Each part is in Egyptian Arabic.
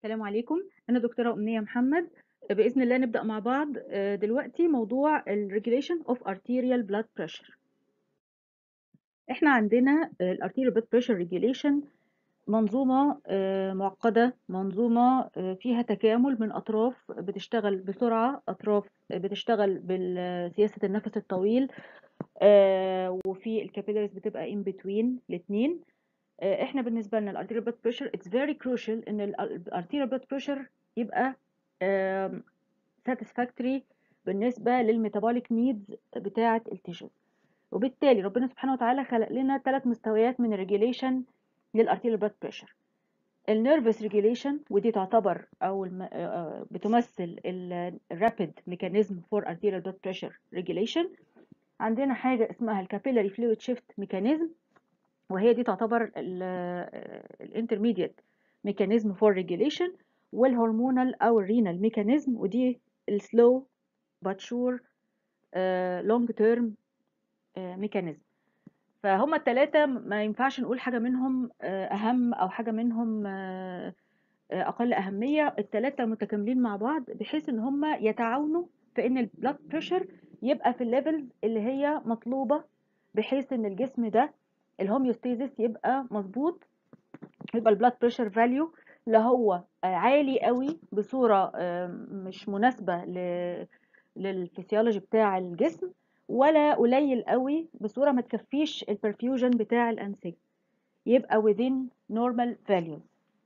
السلام عليكم أنا دكتورة أمنية محمد بإذن الله نبدأ مع بعض آه، دلوقتي موضوع ال Regulation of Arterial Blood Pressure إحنا عندنا ال Arterial Blood Pressure Regulation منظومة آه، معقدة منظومة آه، فيها تكامل من أطراف بتشتغل بسرعة أطراف بتشتغل بسياسة النفس الطويل آه، وفي الكابيلاريز بتبقى in between الاتنين آه، احنا بالنسبه لنا الارتيريال بلاد بريشر اتس فيري كروشال ان الارتيريال بلاد بريشر يبقى ساتسفاكتوري بالنسبه للميتابوليك نيدز بتاعه التيشوز وبالتالي ربنا سبحانه وتعالى خلق لنا ثلاث مستويات من الريجيليشن للارتيريال بلاد بريشر النيرفس ريجيليشن ودي تعتبر او الم... آه، بتمثل الرابيد ميكانيزم فور arterial blood pressure regulation عندنا حاجه اسمها الكابيلاري فلويد شيفت ميكانيزم وهي دي تعتبر الانترميديت ميكانيزم فور ريجيليشن والهرمونال او الرينال ميكانيزم ودي السلو بات شور لونج تيرم ميكانيزم فهم الثلاثه ما ينفعش نقول حاجه منهم آه، اهم او حاجه منهم آه، آه، اقل اهميه الثلاثه متكاملين مع بعض بحيث ان هم يتعاونوا في ان البلاد بريشر يبقى في الليفلز اللي هي مطلوبه بحيث ان الجسم ده الهوميوستيزيس يبقى مظبوط يبقى البلاد بريشر فاليو لا هو آه، عالي قوي بصوره آه، مش مناسبه ل- للفسيولوجي بتاع الجسم ولا قليل قوي بصوره ما تكفيش البرفيوجن بتاع الانسجه يبقى within normal values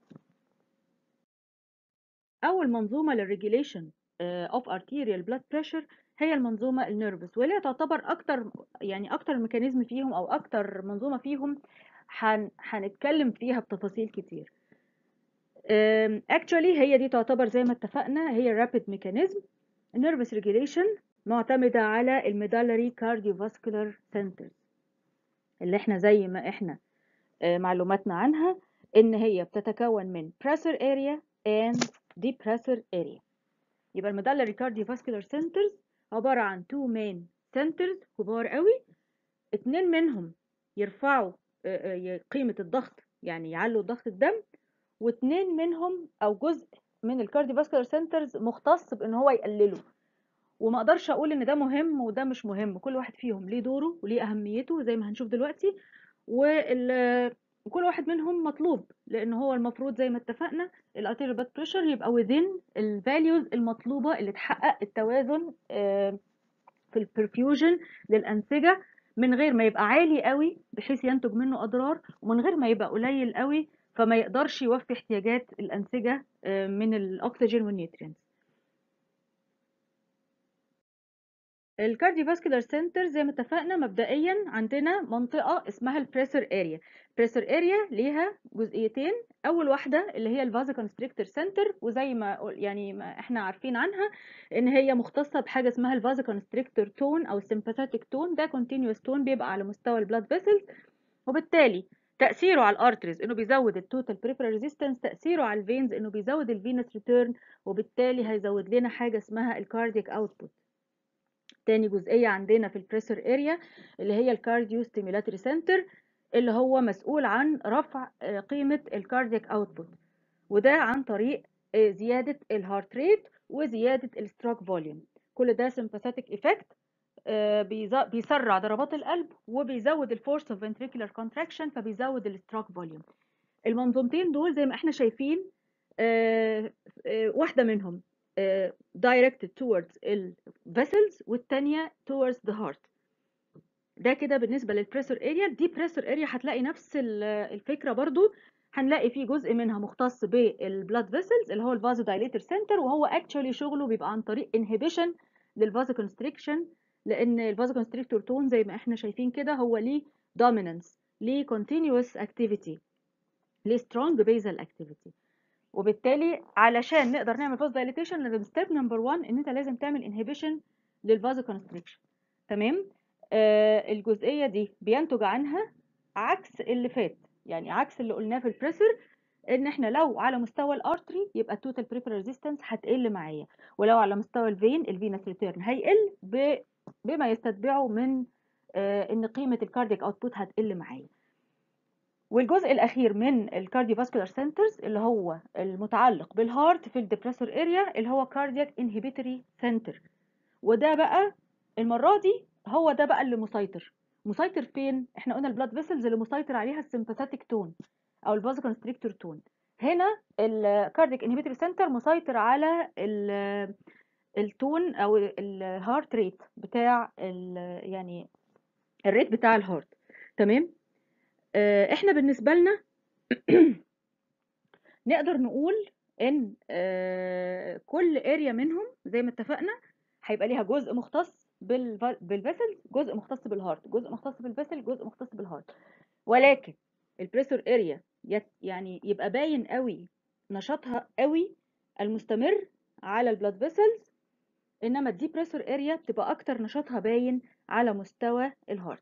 اول منظومه للريجيليشن اوف arterial blood pressure هي المنظومه النيرفس واللي تعتبر اكتر يعني اكتر ميكانيزم فيهم او اكتر منظومه فيهم هن هنتكلم فيها بتفاصيل كتير اكشولي هي دي تعتبر زي ما اتفقنا هي رابيد ميكانيزم النيرفس ريجيليشن معتمده على الميدالري كارديوفاسكولار سنترز اللي احنا زي ما احنا آه، معلوماتنا عنها ان هي بتتكون من pressure area and depressor area يبقى الميدالري كارديوفاسكولار سنترز عباره عن two main centers كبار قوي اتنين منهم يرفعوا آه، آه، قيمه الضغط يعني يعلوا ضغط الدم واتنين منهم او جزء من الكارديوفاسكولار سنترز مختص بان هو يقلله وما اقدرش اقول ان ده مهم وده مش مهم كل واحد فيهم ليه دوره وليه اهميته زي ما هنشوف دلوقتي وال وكل واحد منهم مطلوب لان هو المفروض زي ما اتفقنا الارتيريال بلاد بريشر يبقى within الفاليوز المطلوبه اللي تحقق التوازن آه، في البرفيوجن للانسجه من غير ما يبقى عالي قوي بحيث ينتج منه اضرار ومن غير ما يبقى قليل قوي فما يقدرش يوفي احتياجات الانسجه آه، من الاكسجين والنيوترينز الكارديوفاسكولار سنتر زي ما اتفقنا مبدئيا عندنا منطقه اسمها البريسر اريا البريسر اريا ليها جزئيتين اول واحده اللي هي الفازو كونستريكتور سنتر وزي ما قل- يعني ما احنا عارفين عنها ان هي مختصه بحاجه اسمها الفازو كونستريكتور تون او السمباثيك تون ده كونتينوس تون بيبقى على مستوى البلاد فيسلز وبالتالي تاثيره على الارتريز انه بيزود التوتال بريفرال ريزيستنس تاثيره على الفينز انه بيزود الفينس ريتيرن وبالتالي هيزود لنا حاجه اسمها الكاردياك اوتبوت تاني جزئية عندنا في البريسر اريا اللي هي الكارديو ستيمولاتوري سنتر اللي هو مسؤول عن رفع آه، قيمة الكاردياك اوتبوت وده عن طريق آه، زيادة الهارت ريت وزيادة الستروك فوليوم كل ده sympathetic effect آه، بيز- بيسرع ضربات القلب وبيزود الفورس اوف ventricular contraction فبيزود الستروك فوليوم المنظومتين دول زي ما احنا شايفين آه، آه، واحدة منهم آه، directed towards ال vessels والتانية towards the heart ده كده بالنسبة للبريسور اريا دي بريسور اريا هتلاقي نفس ال- الفكرة برضو هنلاقي فيه جزء منها مختص بالبلاد فيسلز اللي هو الفازو دايليتر سنتر وهو اكشولي شغله بيبقى عن طريق انهبيشن للفازو كونستريكشن لان الفازو كونستريكتور تون زي ما احنا شايفين كده هو ليه دومينانس ليه continuous اكتيفيتي ليه سترونج بيزل اكتيفيتي وبالتالي علشان نقدر نعمل فاز دايليتيشن لازم ستيب نمبر 1 ان انت لازم تعمل انهبيشن للفازو كونستريكشن تمام آه الجزئيه دي بينتج عنها عكس اللي فات يعني عكس اللي قلناه في البريسر ان احنا لو على مستوى الارتري يبقى التوتال بريفرال ريزيستنس هتقل معايا ولو على مستوى الفين الفينس ريتيرن هيقل ب... بما يستتبعه من آه ان قيمه الكاردياك اوتبوت هتقل معايا والجزء الاخير من الكارديوفاسكولار سنترز اللي هو المتعلق بالهارت في الديبريسور اريا اللي هو كاردياك انهبيتوري سنتر وده بقى المره دي هو ده بقى اللي مسيطر مسيطر فين احنا قلنا البلاد فيسلز اللي مسيطر عليها السمباثيك تون او الفازو كونستريكتور تون هنا الكاردياك انهبيتوري سنتر مسيطر على التون او الهارت ريت بتاع يعني الريت بتاع الهارت تمام آه احنا بالنسبه لنا نقدر نقول ان آه كل اريا منهم زي ما اتفقنا هيبقى ليها جزء مختص بالفيسل جزء مختص بالهارت جزء مختص بالفيسل جزء مختص بالهارت ولكن البريسور اريا يعني يبقى باين قوي نشاطها قوي المستمر على البلاد فيسلز انما الدي بريسور اريا بتبقى اكتر نشاطها باين على مستوى الهارت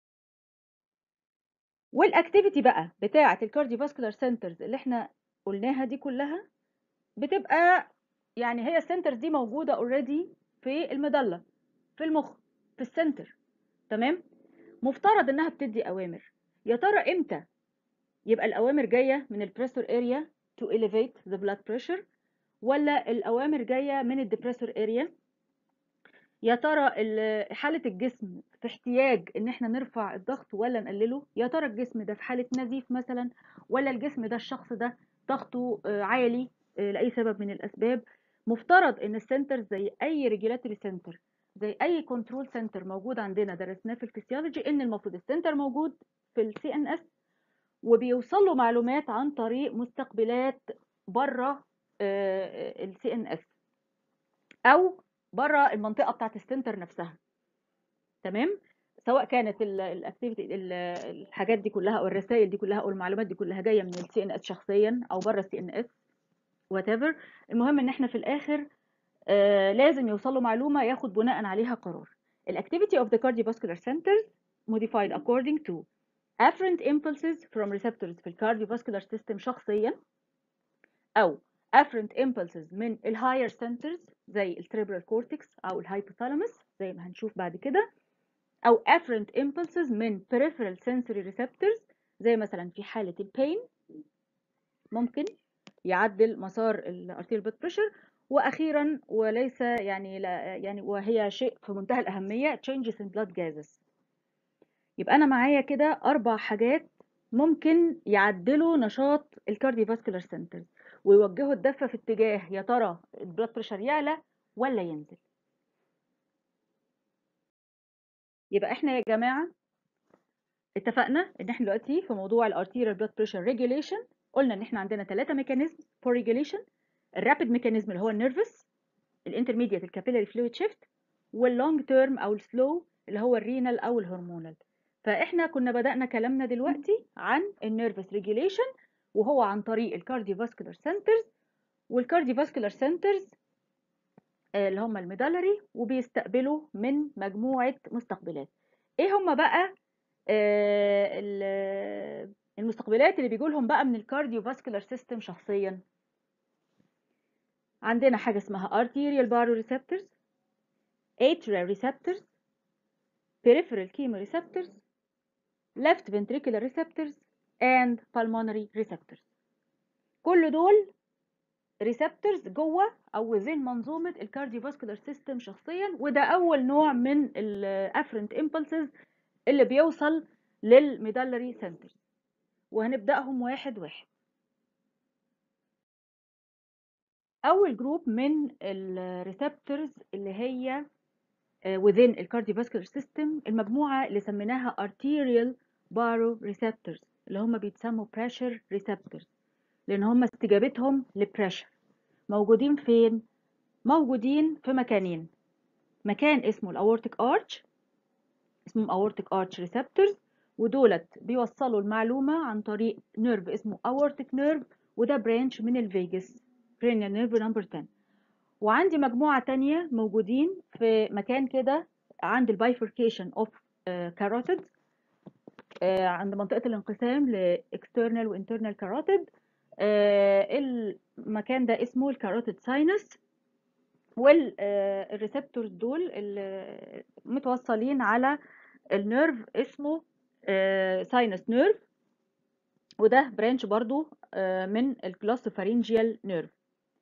والاكتيفيتي بقى بتاعه الكارديوفاسكولار سنترز اللي احنا قلناها دي كلها بتبقى يعني هي السنترز دي موجوده اوريدي في المظله في المخ في السنتر تمام مفترض انها بتدي اوامر يا ترى امتى يبقى الاوامر جايه من البريسور اريا to elevate the blood pressure ولا الاوامر جايه من الديبريسور اريا يا ترى حالة الجسم في احتياج ان احنا نرفع الضغط ولا نقلله يا ترى الجسم ده في حالة نزيف مثلا ولا الجسم ده الشخص ده ضغطه عالي لأي سبب من الأسباب مفترض ان السنتر زي اي ريجولاتوري سنتر زي اي كنترول سنتر موجود عندنا درسناه في الفسيولوجي ان المفروض السنتر موجود في السي ان اس وبيوصل له معلومات عن طريق مستقبلات بره السي ان اس او بره المنطقه بتاعت السنتر نفسها تمام سواء كانت الاكتيفيتي الحاجات دي كلها او الرسائل دي كلها او المعلومات دي كلها جايه من السي ان اس شخصيا او بره السي ان اس وات ايفر المهم ان احنا في الاخر آه لازم يوصل له معلومه ياخد بناء عليها قرار الاكتيفيتي of the cardiovascular centers modified according to afferent impulses from receptors في الكارديوفاسكولار سيستم شخصيا او afferent impulses من الهاير سنترز زي التريبرال كورتكس او الهايبوثالاموس زي ما هنشوف بعد كده او afferent impulses من peripheral sensory receptors زي مثلا في حالة البين ممكن يعدل مسار الارتيريال بلاد بريشر واخيرا وليس يعني لا يعني وهي شيء في منتهى الاهميه changes in blood gases يبقى انا معايا كده اربع حاجات ممكن يعدلوا نشاط الكارديوفاسكولار سنترز ويوجهوا الدفه في اتجاه يا ترى البلاد بريشر يعلى ولا ينزل يبقى احنا يا جماعه اتفقنا ان احنا دلوقتي في موضوع الارتيريال بلاد بريشر ريجوليشن قلنا ان احنا عندنا ثلاثه ميكانيزم فور ريجوليشن الرابيد ميكانيزم اللي هو النيرفس الانترميديت الكابيلاري فلويد شيفت واللونج تيرم او السلو اللي هو الرينال او الهرمونال فاحنا كنا بدأنا كلامنا دلوقتي عن النيرفس ريجوليشن وهو عن طريق الكارديوفاسكولار سنترز والكارديوفاسكولار سنترز اللي هم الميدالري وبيستقبلوا من مجموعة مستقبلات ايه هم بقى المستقبلات اللي بيجوا لهم بقى من الكارديوفاسكولار سيستم شخصيا عندنا حاجة اسمها arterial baroreceptors atrial receptors peripheral chemoreceptors left ventricular receptors and pulmonary receptors كل دول receptors جوه او within منظومة الكارديوفاسكولار سيستم شخصيا وده اول نوع من الافرنت impulses اللي بيوصل للميدالري سنترز وهنبدأهم واحد واحد اول جروب من الريسبتورز اللي هي within الكارديوفاسكولار سيستم المجموعه اللي سميناها arterial baroreceptors اللي هم بيتسموا pressure receptors لان هم استجابتهم لبريشر موجودين فين موجودين في مكانين مكان اسمه الاورتيك ارش اسمهم اورتيك ارش ريسبتورز ودولت بيوصلوا المعلومه عن طريق نيرف اسمه اورتيك نيرف وده برانش من الفيجاس cranial nerve number 10 وعندي مجموعة تانية موجودين في مكان كده عند البايفركيشن اوف carotid عند منطقة الانقسام ل external و internal carotid المكان ده اسمه الكاروتيد ساينس والريسبتورز دول متوصلين على النيرف اسمه ساينس نيرف وده برانش برضو آه، من الجلوسوفارينجيال نيرف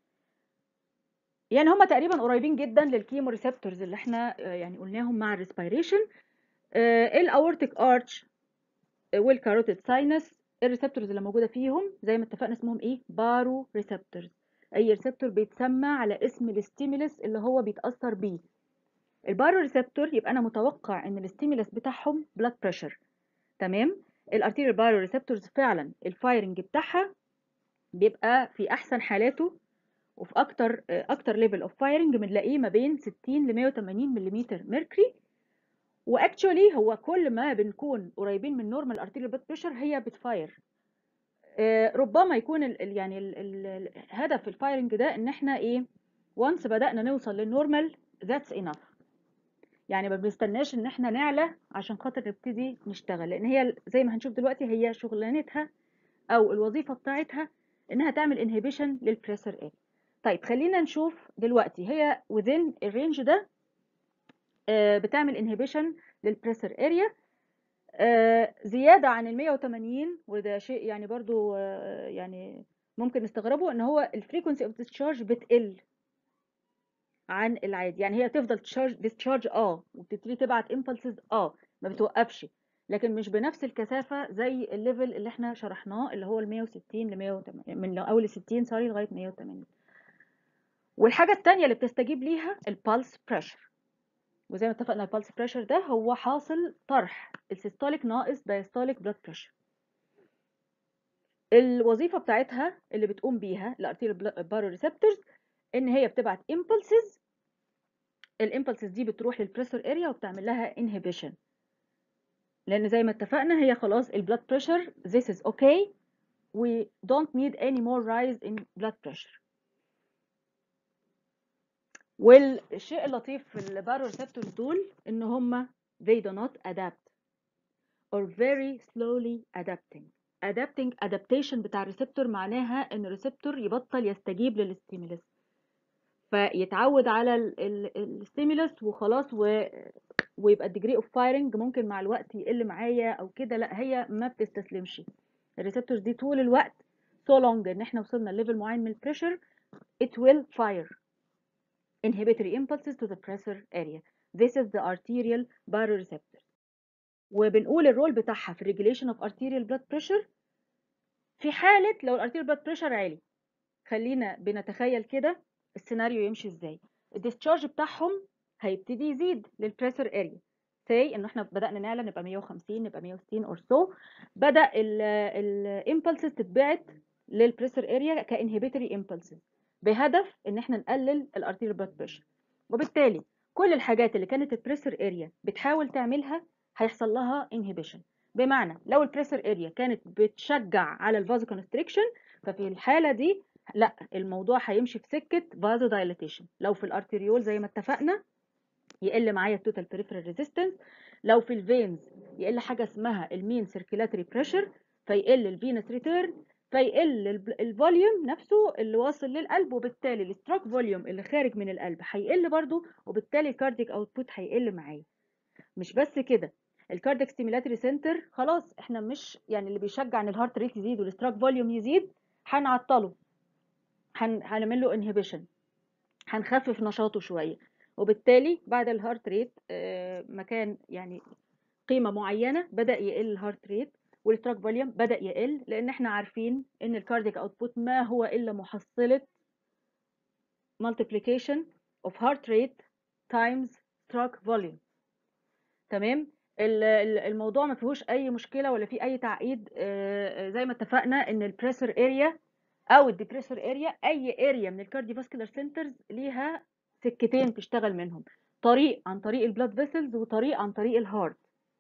يعني هما تقريبا قريبين جدا للكيمو ريسبتورز اللي احنا آه، يعني قلناهم مع الريسبيريشن الاورتيك ارش والكاروتيد ساينس الريسبتورز اللي موجوده فيهم زي ما اتفقنا اسمهم ايه بارو ريسبتورز اي ريسبتور بيتسمى على اسم الستيمولس اللي هو بيتاثر بيه البارو ريسبتور يبقى انا متوقع ان الستيمولس بتاعهم بلاد بريشر تمام الارتيريال بارو ريسبتورز فعلا الفايرنج بتاعها بيبقى في احسن حالاته وفي اكتر اكتر ليفل اوف فايرنج بنلاقيه ما بين 60 ل 180 ملم ميركوري واكشولي هو كل ما بنكون قريبين من نورمال ارتيريال بلاد بريشر هي بتفاير آه، ربما يكون ال ال يعني ال ال هدف الفايرنج ده ان احنا ايه وانس بدأنا نوصل للنورمال ذاتس انف يعني ما بنستناش ان احنا نعلى عشان خاطر نبتدي نشتغل لان هي زي ما هنشوف دلوقتي هي شغلانتها او الوظيفه بتاعتها انها تعمل انهبيشن للبريسر اريا طيب خلينا نشوف دلوقتي هي within الرينج ده آه، بتعمل انهبيشن للبريسر اريا زياده عن ال 180 وده شيء يعني برضو آه، يعني ممكن نستغربه ان هو الفريكونسي اوف discharge بتقل عن العادي يعني هي تفضل تشارج ديسشارج اه وبتبتدي تبعت امبلسز اه ما بتوقفش لكن مش بنفس الكثافه زي الليفل اللي احنا شرحناه اللي هو ال 160 ل 180 من اول 60 سوري لغايه 180 والحاجه الثانيه اللي بتستجيب ليها البالس بريشر وزي ما اتفقنا البالس بريشر ده هو حاصل طرح السيستوليك ناقص دايستوليك بلاد بريشر الوظيفه بتاعتها اللي بتقوم بيها الارتيريال بارو ريسبتورز ان هي بتبعت امبلسز الامبلسز دي بتروح للبريسور اريا وبتعمل لها انهبيشن لان زي ما اتفقنا هي خلاص البلاد بريشر this is okay we don't need any more rise in blood pressure والشيء اللطيف في البارو ريسبتورز دول ان هم they do not adapt or very slowly adapting adapting adaptation بتاع الريسبتور معناها ان الريسبتور يبطل يستجيب للستيمولس فيتعود على الستيمولس وخلاص و... ويبقى الديجري اوف فايرنج ممكن مع الوقت يقل معايا او كده لا هي ما بتستسلمش الريسبتورز دي طول الوقت so long ان احنا وصلنا لليفل معين من البريشر it will fire inhibitory impulses to the pressure area this is the arterial baroreceptor وبنقول الرول بتاعها في regulation of arterial blood pressure في حالة لو الارتيريال blood pressure عالي خلينا بنتخيل كده السيناريو يمشي ازاي الديسشارج بتاعهم هيبتدي يزيد للبريسر اريا سي ان احنا بدانا نعلى نبقى 150 نبقى 160 اور سو بدا الامبلسز تتبعت للبريسر اريا كانهبيتوري امبلسز بهدف ان احنا نقلل الارتيريال بلاد بريشر وبالتالي كل الحاجات اللي كانت البريسر اريا بتحاول تعملها هيحصل لها انهبيشن بمعنى لو البريسر اريا كانت بتشجع على الفازو كونستريكشن ففي الحاله دي لا الموضوع هيمشي في سكه فازو دايلاتيشن لو في الارتريول زي ما اتفقنا يقل معايا التوتال بريفرال ريزيستنس لو في الفينز يقل حاجه اسمها المين سيركيلاتري بريشر فيقل الفينس ريتيرن فيقل الفوليوم نفسه اللي واصل للقلب وبالتالي الستروك فوليوم اللي خارج من القلب هيقل برضو وبالتالي الكارديك اوتبوت هيقل معايا مش بس كده الكارديك ستيميلاتري سنتر خلاص احنا مش يعني اللي بيشجع ان الهارت ريت يزيد والستروك فوليوم يزيد هنعطله هنعمل له انهبيشن هنخفف نشاطه شويه وبالتالي بعد الهارت ريت مكان يعني قيمه معينه بدا يقل الهارت ريت والستروك فوليوم بدا يقل لان احنا عارفين ان الكارديك اوتبوت ما هو الا محصله multiplication of heart rate times stroke volume تمام الموضوع ما فيهوش اي مشكله ولا فيه اي تعقيد زي ما اتفقنا ان البريسر اريا او الديبريسور اريا اي اريا من الكارديوفاسكولار سنترز ليها سكتين تشتغل منهم طريق عن طريق البلاد فيسلز وطريق عن طريق الهارت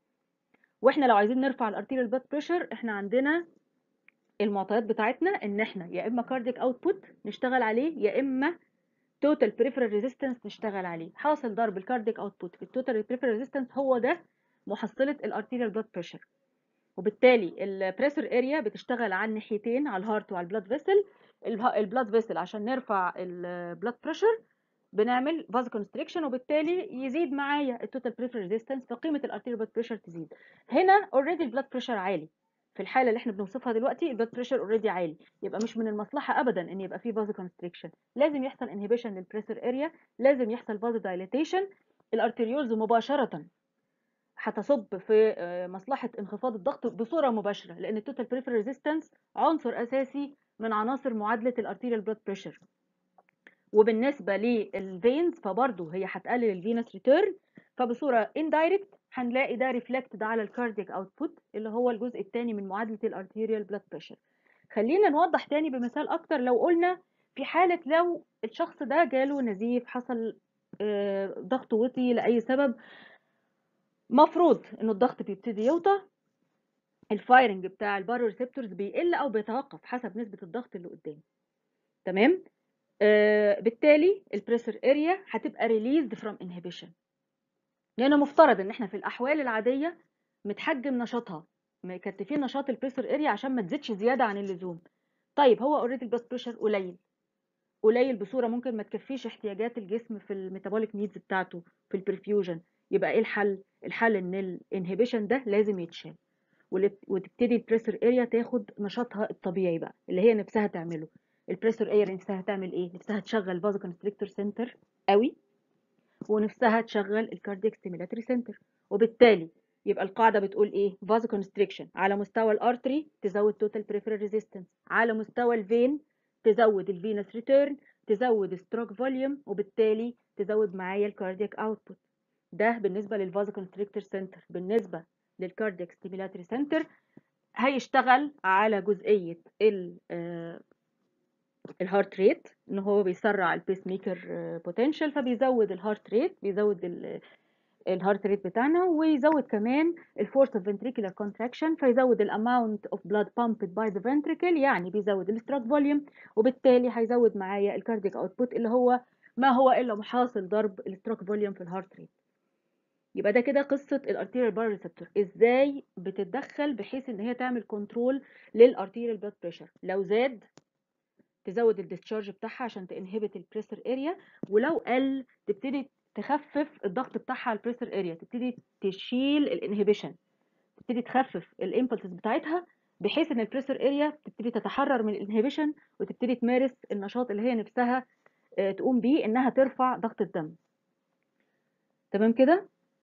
واحنا لو عايزين نرفع الارتيريال بلاد بريشر احنا عندنا المعطيات بتاعتنا ان احنا يا اما كارديك اوتبوت نشتغل عليه يا اما توتال بريفرال ريزيستنس نشتغل عليه حاصل ضرب الكارديك اوتبوت في التوتال بريفرال ريزيستنس هو ده محصله الارتيريال بلاد بريشر وبالتالي البريسر اريا بتشتغل على الناحيتين على الهارت وعلى البلاد فيسل البلاد فيسل عشان نرفع البلاد بريشر بنعمل فازو كونستريكشن وبالتالي يزيد معايا التوتال بريفرال ريزيستنس فقيمه الارتيريال بلاد بريشر تزيد هنا اوريدي البلاد بريشر عالي في الحاله اللي احنا بنوصفها دلوقتي البلاد بريشر اوريدي عالي يبقى مش من المصلحه ابدا ان يبقى في فازو كونستريكشن لازم يحصل انهبيشن للبريشر اريا لازم يحصل فازو دايليتيشن الارتريولز مباشره هتصب في آه، مصلحه انخفاض الضغط بصوره مباشره لان التوتال بريفر ريزيستنس عنصر اساسي من عناصر معادله الارتيريال بلاد بريشر وبالنسبه للفينز فبرضه هي هتقلل الفينس ريتيرن فبصوره اندايركت هنلاقي ده ريفلكتد على الكاردياك اوتبوت اللي هو الجزء الثاني من معادله الارتيريال بلاد بريشر خلينا نوضح تاني بمثال اكتر لو قلنا في حاله لو الشخص ده جاله نزيف حصل آه، ضغطه وطي لاي سبب مفروض انه الضغط بيبتدي يوطى الفايرنج بتاع البارو ريسبتورز بيقل او بيتوقف حسب نسبه الضغط اللي قدامه تمام آه بالتالي البريشر اريا هتبقى ريليزد فروم انهبيشن لان مفترض ان احنا في الاحوال العاديه متحجم نشاطها مكتفين نشاط البريشر اريا عشان ما تزيدش زياده عن اللزوم طيب هو اوريدي البلاد بريشر قليل قليل بصوره ممكن ما تكفيش احتياجات الجسم في الميتابوليك نيدز بتاعته في البرفيوجن يبقى ايه الحل الحل ان الانهبيشن ده لازم يتشال ولت- وتبتدي البريشر اريا تاخد نشاطها الطبيعي بقى اللي هي نفسها تعمله البريشر اريا نفسها تعمل ايه نفسها تشغل فازو كونستريكتور سنتر قوي ونفسها تشغل الكاردياك ستيميلاتري سنتر وبالتالي يبقى القاعده بتقول ايه فازو كونستريكشن على مستوى الارتري تزود توتال بريفرال ريزيستنس على مستوى الفين تزود الفينس ريتيرن تزود ستروك فوليوم وبالتالي تزود معايا الكاردياك اوتبوت ده بالنسبه للفازو كونستريكتور سنتر بالنسبه للكاردياك ستيميلاتري سنتر هيشتغل على جزئيه ال آه، الهارت ريت ان هو بيسرع البيس ميكر بوتنشال فبيزود الهارت ريت بيزود ال- الهارت ريت بتاعنا ويزود كمان الفورس اوف ventricular contraction فيزود الاماونت اوف blood pumped by the ventricle يعني بيزود الستروك فوليوم وبالتالي هيزود معايا الكاردياك اوتبوت اللي هو ما هو الا محاصل ضرب الستروك فوليوم في الهارت ريت يبقى ده كده قصه الارتيريال بار ريسبتور ازاي بتتدخل بحيث ان هي تعمل كنترول للارتيريال بلاد بريشر لو زاد تزود الديسشارج بتاعها عشان تنهبت البريسر اريا ولو قل تبتدي تخفف الضغط بتاعها على البريسر اريا تبتدي تشيل الانهبيشن تبتدي تخفف الامبلسز بتاعتها بحيث ان البريسر اريا تبتدي تتحرر من الانهبيشن وتبتدي تمارس النشاط اللي هي نفسها آه، تقوم بيه انها ترفع ضغط الدم تمام كده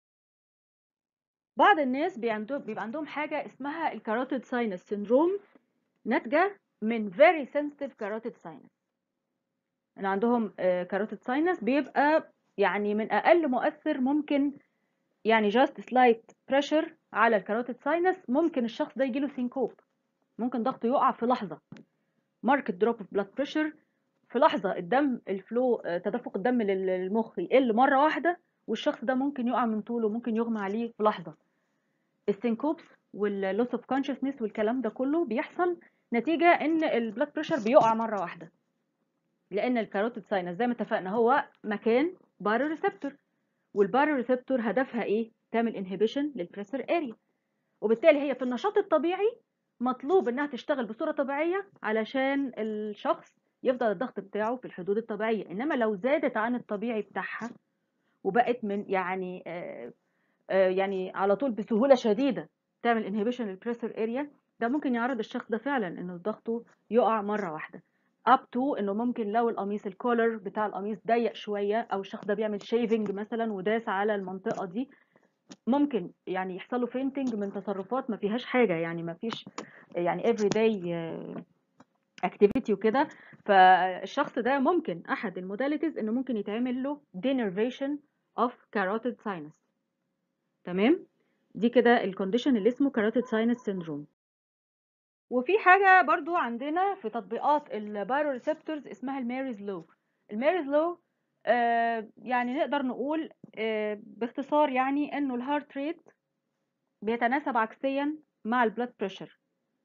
بعض الناس بيعندو- بيبقى عندهم حاجه اسمها الكاروتيد ساينس سيندروم ناتجه من very sensitive carotid sinus ان عندهم كاروتيد ساينس بيبقى يعني من اقل مؤثر ممكن يعني just slight pressure على الكاروتيد ساينس ممكن الشخص ده يجيله سينكوب ممكن ضغطه يقع في لحظه ماركت دروب اوف بلاد بريشر في لحظه الدم الفلو آه، تدفق الدم لل- للمخ يقل مره واحده والشخص ده ممكن يقع من طوله ممكن يغمى عليه في لحظه السينكوبس واللوس اوف كونشسنس والكلام ده كله بيحصل نتيجه ان البلاد بريشر بيقع مره واحده لان الكاروتيد ساينس زي ما اتفقنا هو مكان بارو ريسبتور والبارو ريسبتور هدفها ايه تعمل انهبيشن للبريسر اريا وبالتالي هي في النشاط الطبيعي مطلوب انها تشتغل بصوره طبيعيه علشان الشخص يفضل الضغط بتاعه في الحدود الطبيعيه انما لو زادت عن الطبيعي بتاعها وبقت من يعني آه آه يعني على طول بسهوله شديده تعمل انهبيشن للبريسر اريا ده ممكن يعرض الشخص ده فعلا انه ضغطه يقع مره واحده اب تو انه ممكن لو القميص الكولر بتاع القميص ضيق شويه او الشخص ده بيعمل شيفنج مثلا وداس على المنطقه دي ممكن يعني يحصل له فينتنج من تصرفات ما فيهاش حاجه يعني ما فيش يعني every day اكتيفيتي وكده فالشخص ده ممكن احد الموداليتيز انه ممكن يتعمل له denervation of carotid sinus تمام دي كده الكونديشن اللي اسمه carotid sinus syndrome وفي حاجة برضو عندنا في تطبيقات البايرو ريسبتورز اسمها الماريز لو الماريز لو آه يعني نقدر نقول آه باختصار يعني انه الهارت ريت بيتناسب عكسيا مع البلاد بريشر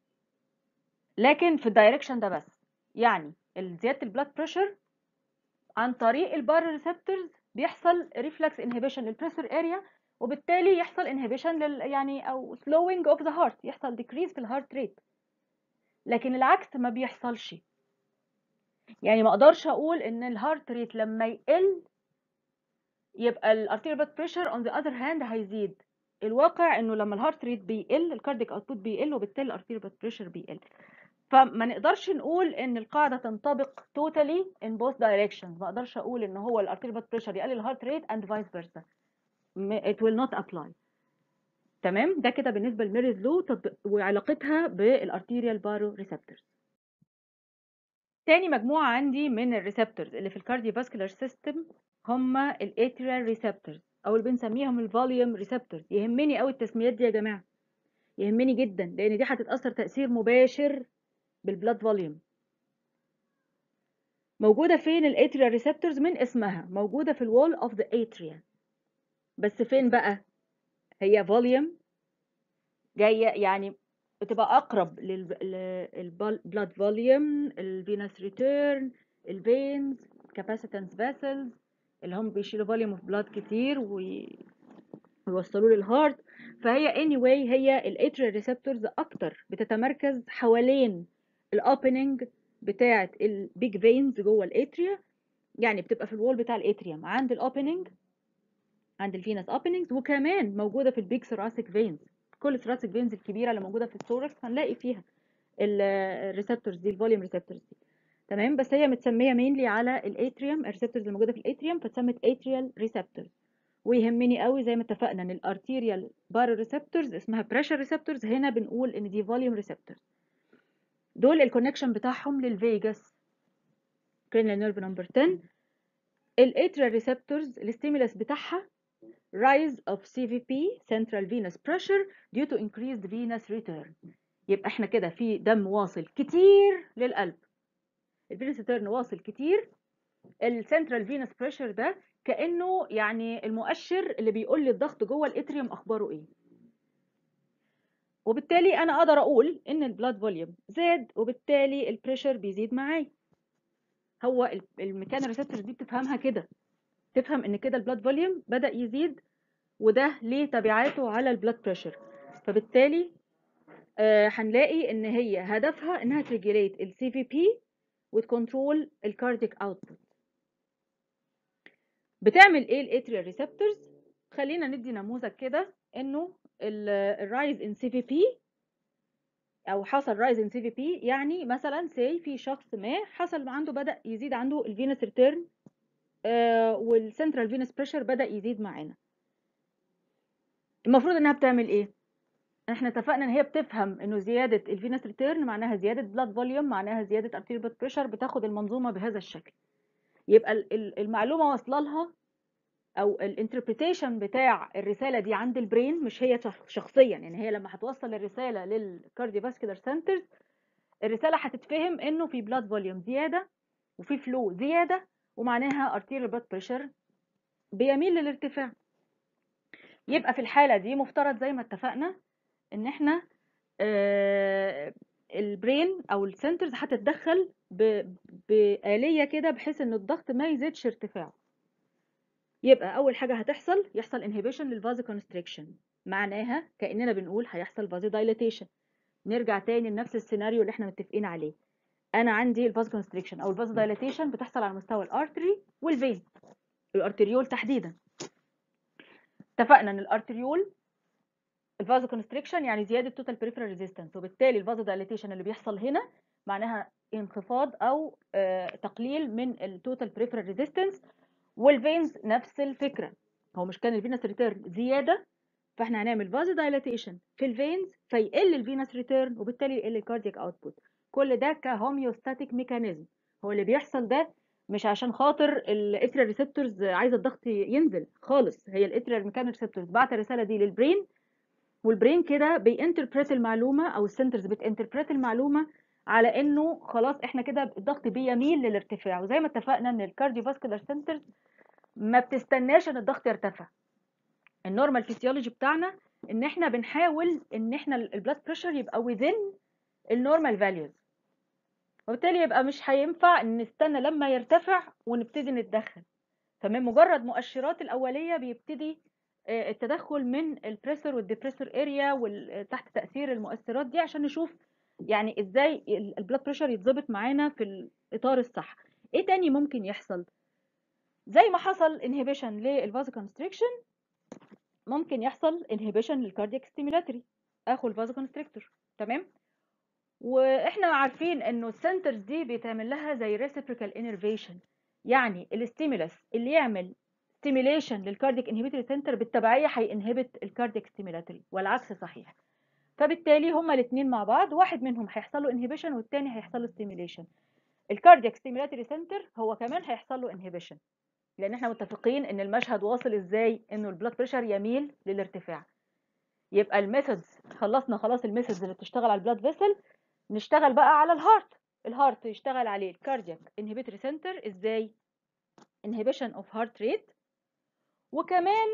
لكن في الدايركشن ده بس يعني زيادة البلاد بريشر عن طريق البايرو ريسبتورز بيحصل ريفلكس انهبيشن للبريشر اريا وبالتالي يحصل انهبيشن لل يعني او slowing of the heart يحصل decrease في الهارت ريت لكن العكس ما بيحصلش يعني ما اقدرش اقول ان الهارت ريت لما يقل يبقى الارتيريال بلاد بريشر اون ذا اذر هاند هيزيد الواقع انه لما الهارت ريت بيقل الكارديك اوتبوت بيقل وبالتالي الارتيريال بلاد بريشر بيقل فما نقدرش نقول ان القاعده تنطبق totally in both directions ما اقدرش اقول ان هو الارتيريال بلاد بريشر يقلل الهارت ريت and vice versa م- it will not apply تمام ده كده بالنسبه لميريز لو وعلاقتها بالارتيريال بارو ريسبتورز تاني مجموعه عندي من الريسبتورز اللي في الكارديوفاسكولار سيستم هما الاتريال ريسبتورز او اللي بنسميهم الفوليوم ريسبتورز يهمني قوي التسميات دي يا جماعه يهمني جدا لان دي هتتاثر تاثير مباشر بالبلاد فوليوم موجوده فين الاتريال ريسبتورز من اسمها موجوده في الوول اوف ذا اتريا بس فين بقى هي فوليوم جايه يعني بتبقى اقرب للبلاد فوليوم الفينس ريتيرن الفينز كاباسيتنس فيسلز اللي هم بيشيلوا فوليوم اوف بلاد كتير وي- ويوصلوه للهارت فهي anyway هي الاتريال ريسبتورز اكتر بتتمركز حوالين الاوبننج بتاعه البيج فينز جوه الاتريا يعني بتبقى في الوول بتاع الاتريوم عند الاوبننج عند الفينس اوبننجز وكمان موجوده في البيج ثوراسيك فينز كل الثوراسيك فينز الكبيره اللي موجوده في الثوركس هنلاقي فيها الريسبتورز دي الفوليوم ريسبتورز دي تمام بس هي متسميه مينلي على الاتريوم الريسبتورز اللي موجوده في الاتريوم فاتسمت اتريال ريسبتورز ويهمني قوي زي ما اتفقنا ان الارتيريال بارو ريسبتورز اسمها بريشر ريسبتورز هنا بنقول ان دي فوليوم ريسبتورز دول الكونكشن بتاعهم للفيجاس cranial نيرف نمبر 10 الاتريال ريسبتورز الستيمولس بتاعها rise of CVP central venous pressure due to increased venous return يبقى احنا كده في دم واصل كتير للقلب الفينس ريتيرن واصل كتير السنترال فينس بريشر ده كانه يعني المؤشر اللي بيقول لي الضغط جوه الاتريوم اخباره ايه وبالتالي انا اقدر اقول ان البلاد فوليوم زاد وبالتالي البريشر بيزيد معايا هو الميكان ريسبتورز دي بتفهمها كده تفهم ان كده البلاد فوليوم بدا يزيد وده ليه تبعاته على البلاد بريشر فبالتالي آه هنلاقي ان هي هدفها انها تريجوليت السي في بي وتكنترول الكارديك اوتبوت بتعمل ايه الاتريال ريسبتورز خلينا ندي نموذج كده انه الرايز ان سي في بي او حصل رايز ان سي في بي يعني مثلا سي في شخص ما حصل عنده بدا يزيد عنده الفينس ريتيرن آه والسنترال فينس بريشر بدا يزيد معانا المفروض انها بتعمل ايه احنا اتفقنا ان هي بتفهم انه زياده الفينس ريتيرن معناها زياده بلاد فوليوم معناها زياده ارتيريال بلاد بريشر بتاخد المنظومه بهذا الشكل يبقى المعلومه واصله لها او الانتربريتيشن بتاع الرساله دي عند البرين مش هي شخصيا يعني هي لما هتوصل الرساله للكارديوفاسكولار سنترز الرساله هتتفهم انه في بلاد فوليوم زياده وفي فلو زياده ومعناها ارتيريال بلاد بريشر بيميل للارتفاع يبقى في الحاله دي مفترض زي ما اتفقنا ان احنا آه البرين او السنترز هتتدخل بآلية كده بحيث ان الضغط ما يزيدش ارتفاعه يبقى اول حاجة هتحصل يحصل انهبيشن للفازو كونستريكشن معناها كأننا بنقول هيحصل فازو دايلاتيشن نرجع تاني لنفس السيناريو اللي احنا متفقين عليه انا عندي الفازو كونستريكشن او الفازو دايلاتيشن بتحصل على مستوى الارتري والفين الارتريول تحديدا اتفقنا ان الارتريول الفازو كونستريكشن يعني زياده توتال بريفرال ريزيستنس وبالتالي الفازو دايليتيشن اللي بيحصل هنا معناها انخفاض او آه تقليل من التوتال بريفرال ريزيستنس والفينز نفس الفكره هو مش كان الفينس ريتيرن زياده فاحنا هنعمل فازو دايليتيشن في الفينز فيقل الفينس ريتيرن وبالتالي يقل الكاردياك اوتبوت كل ده كهوميوستاتيك ميكانيزم هو اللي بيحصل ده مش عشان خاطر الاتريال ريسبتورز عايزه الضغط ينزل خالص هي الاتريال ميكانيك ريسبتورز بعت الرساله دي للبرين والبرين كده بينتربريت المعلومه او السنترز بتنتربريت المعلومه على انه خلاص احنا كده الضغط بيميل للارتفاع وزي ما اتفقنا ان الكارديوفاسكولار سنترز ما بتستناش ان الضغط يرتفع النورمال فيسيولوجي بتاعنا ان احنا بنحاول ان احنا البلاد بريشر يبقى within النورمال فاليوز وبالتالي يبقى مش هينفع نستنى لما يرتفع ونبتدي نتدخل فمن مجرد مؤشرات الاوليه بيبتدي التدخل من البريسور والديبريسور اريا وتحت تاثير المؤثرات دي عشان نشوف يعني ازاي البلاد بريشر يتظبط معانا في الاطار الصح ايه تاني ممكن يحصل زي ما حصل انهبيشن للفازو كونستريكشن ممكن يحصل انهبيشن للكاردياك ستيمولاتري اخو الفازوكونستريكتور تمام واحنا عارفين انه السنترز دي بيتعمل لها زي reciprocal innervation يعني الستيمولس اللي يعمل ستيميليشن للكاردياك انهبيتوري سنتر بالتبعيه هينهبت الكاردياك ستيمولاتري والعكس صحيح فبالتالي هما الاثنين مع بعض واحد منهم هيحصل له انهبيشن والتاني هيحصل له ستيميليشن الكاردياك ستيمولاتري سنتر هو كمان هيحصل له انهبيشن لان احنا متفقين ان المشهد واصل ازاي انه البلاد بريشر يميل للارتفاع يبقى الميثودز خلصنا خلاص الميثودز اللي بتشتغل على البلاد فيسل نشتغل بقى على الهارت الهارت يشتغل عليه الكاردياك انهبيتوري سنتر ازاي inhibition of heart rate وكمان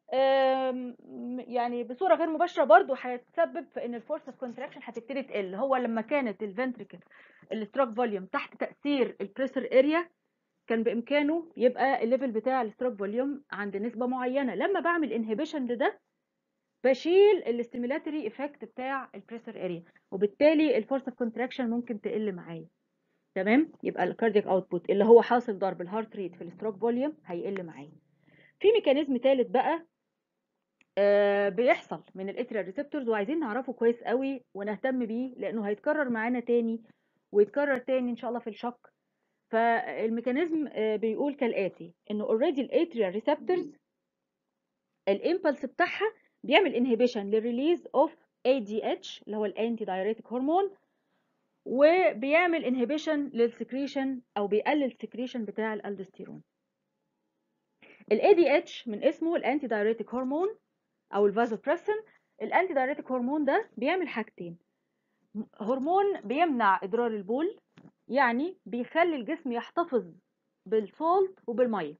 يعني بصوره غير مباشره برضو هيتسبب في ان الفورس اوف كونتراكشن هتبتدي تقل هو لما كانت الفنتريكل الاستراك فوليوم تحت تاثير البريشر اريا كان بامكانه يبقى الليفل بتاع الاستراك فوليوم عند نسبه معينه لما بعمل انهبيشن لده بشيل الاستيمولاتوري افكت بتاع البريشر اريا وبالتالي الفورس اوف كونتراكشن ممكن تقل معايا تمام يبقى الكاردياك اوتبوت اللي هو حاصل ضرب الهارت ريت في الاستروك فوليوم هيقل معايا في ميكانيزم ثالث بقى آه بيحصل من الاتريال ريسبتورز وعايزين نعرفه كويس قوي ونهتم بيه لانه هيتكرر معانا تاني ويتكرر تاني ان شاء الله في الشق فالميكانيزم آه بيقول كالاتي انه اوريدي الاتريال ريسبتورز الامبلس بتاعها بيعمل انهبيشن للريليز اوف ADH اللي هو الانتي دايريتك هرمون وبيعمل انهبيشن للسكريشن او بيقلل السكريشن بتاع الالدوستيرون ال ADH من اسمه الانتي دايريتك هرمون او الفازوبريسين الانتي دايريتك هرمون ده بيعمل حاجتين هرمون بيمنع ادرار البول يعني بيخلي الجسم يحتفظ بالسولت وبالميه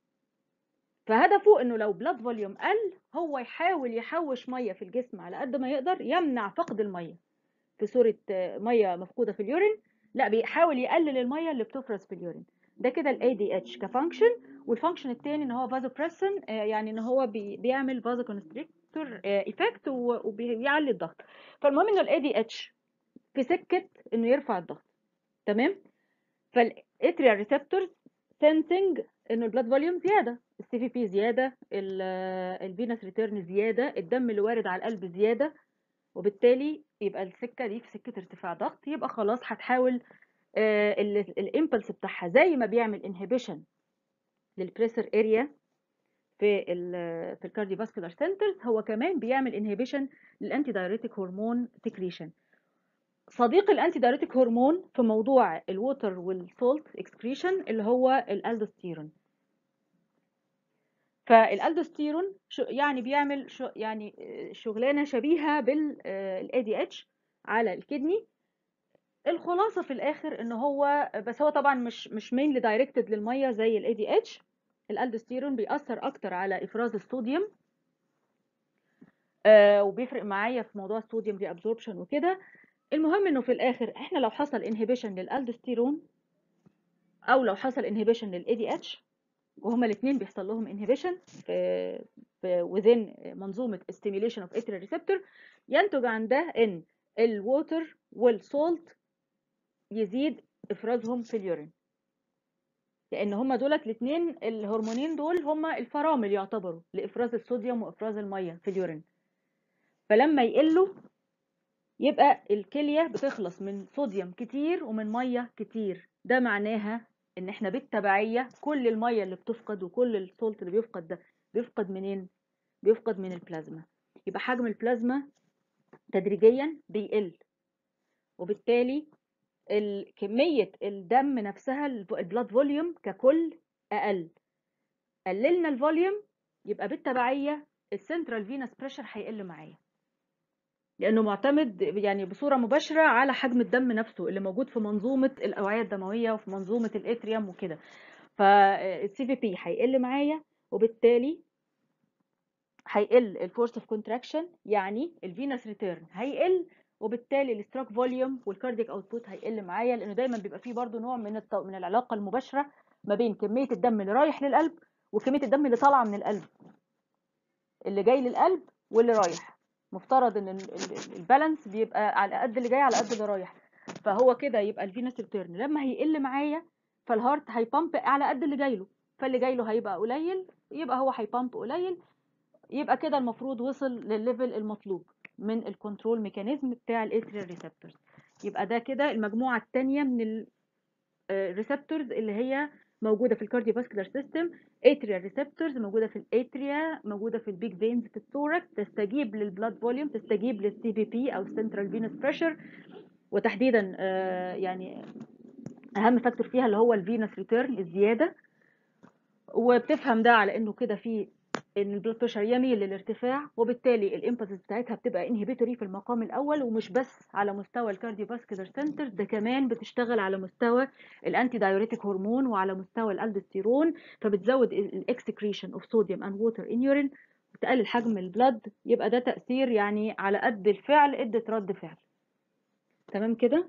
فهدفه انه لو بلاد فوليوم قل هو يحاول يحوش ميه في الجسم على قد ما يقدر يمنع فقد الميه في صوره ميه مفقوده في اليورين لا بيحاول يقلل الميه اللي بتفرز في اليورين ده كده الاي دي اتش كفانكشن والفانكشن الثاني ان هو فازوبريسن يعني ان هو بي بيعمل فازو كونستريكتور ايفكت وبيعلي الضغط فالمهم انه الاي دي اتش في سكه انه يرفع الضغط تمام فالاتريال ريسبتورز سنسنج انه البلاد فوليوم زياده السي في بي زياده الفينس ريتيرن زياده الدم اللي وارد على القلب زياده وبالتالي يبقى السكه دي في سكه ارتفاع ضغط يبقى خلاص هتحاول الامبلس بتاعها زي ما بيعمل انهبيشن للبريسر اريا في ال في الكارديوفاسكولار سنترز هو كمان بيعمل انهبيشن للانتي دايريتك هرمون سكريشن صديق الانتي دايريتك هرمون في موضوع الووتر والسولت اكسكريشن اللي هو الالدوستيرون فالالدوستيرون يعني بيعمل شو يعني شغلانه شبيهه بالاي دي اتش على الكدني الخلاصه في الاخر ان هو بس هو طبعا مش مش مينلي دايركتد للميه زي الاي دي اتش الالدوستيرون بيأثر اكتر على افراز الصوديوم آه وبيفرق معايا في موضوع الصوديوم ري ابزوربشن وكده المهم انه في الاخر احنا لو حصل انهبيشن للالدوستيرون او لو حصل انهبيشن للاي دي اتش وهما الاثنين بيحصل لهم انهبيشن في في within منظومه stimulation of atrial receptor ينتج عن ده ان الووتر والسولت يزيد افرازهم في اليورين لان هما دولت الاثنين الهرمونين دول هما الفرامل يعتبروا لافراز الصوديوم وافراز الميه في اليورين فلما يقلوا يبقى الكليه بتخلص من صوديوم كتير ومن ميه كتير ده معناها ان احنا بالتبعيه كل الميه اللي بتفقد وكل السولت اللي بيفقد ده بيفقد منين بيفقد من البلازما يبقى حجم البلازما تدريجيا بيقل وبالتالي كميه الدم نفسها البلاد فوليوم ككل اقل قللنا الفوليوم يبقى بالتبعيه السنترال فينس بريشر هيقل معايا لانه معتمد يعني بصوره مباشره على حجم الدم نفسه اللي موجود في منظومه الاوعيه الدمويه وفي منظومه الاتريوم وكده فالسي في بي هيقل معايا وبالتالي هيقل الفورس اوف كونتراكشن يعني الفينس ريتيرن هيقل وبالتالي الاستراك فوليوم والكاردياك اوتبوت هيقل معايا لانه دايما بيبقى فيه برضو نوع من الط... من العلاقه المباشره ما بين كميه الدم اللي رايح للقلب وكميه الدم اللي طالعه من القلب اللي جاي للقلب واللي رايح مفترض ان البالانس بيبقى على قد اللي جاي على قد اللي رايح فهو كده يبقى الفينس ريتيرن لما هيقل معايا فالهارت هيبامب على قد اللي جاي له فاللي جاي له هيبقى قليل يبقى هو هيبامب قليل يبقى كده المفروض وصل للليفل المطلوب من الكنترول ميكانيزم بتاع الاتريال ريسبتورز يبقى ده كده المجموعه الثانيه من الريسبتورز اللي هي موجوده في الكارديوفاسكولار سيستم اتريال ريسبتورز موجوده في الاتريا موجوده في البيج فينز في الثوركس تستجيب للبلاد فوليوم تستجيب للسي بي بي او السنترال فينوس بريشر وتحديدا آه، يعني اهم فاكتور فيها اللي هو الفينوس ريتيرن الزياده وبتفهم ده على انه كده في ان البلاد بريشر يميل للارتفاع وبالتالي الامبلسز بتاعتها بتبقى انهبيتوري في المقام الاول ومش بس على مستوى الكارديوفاسكولار سنتر ده كمان بتشتغل على مستوى الانتي دايوريتيك هرمون وعلى مستوى الالدوستيرون فبتزود الاكسكريشن اوف صوديوم اند ووتر ان يورين بتقلل حجم البلد يبقى ده تاثير يعني على قد الفعل ادت رد فعل تمام كده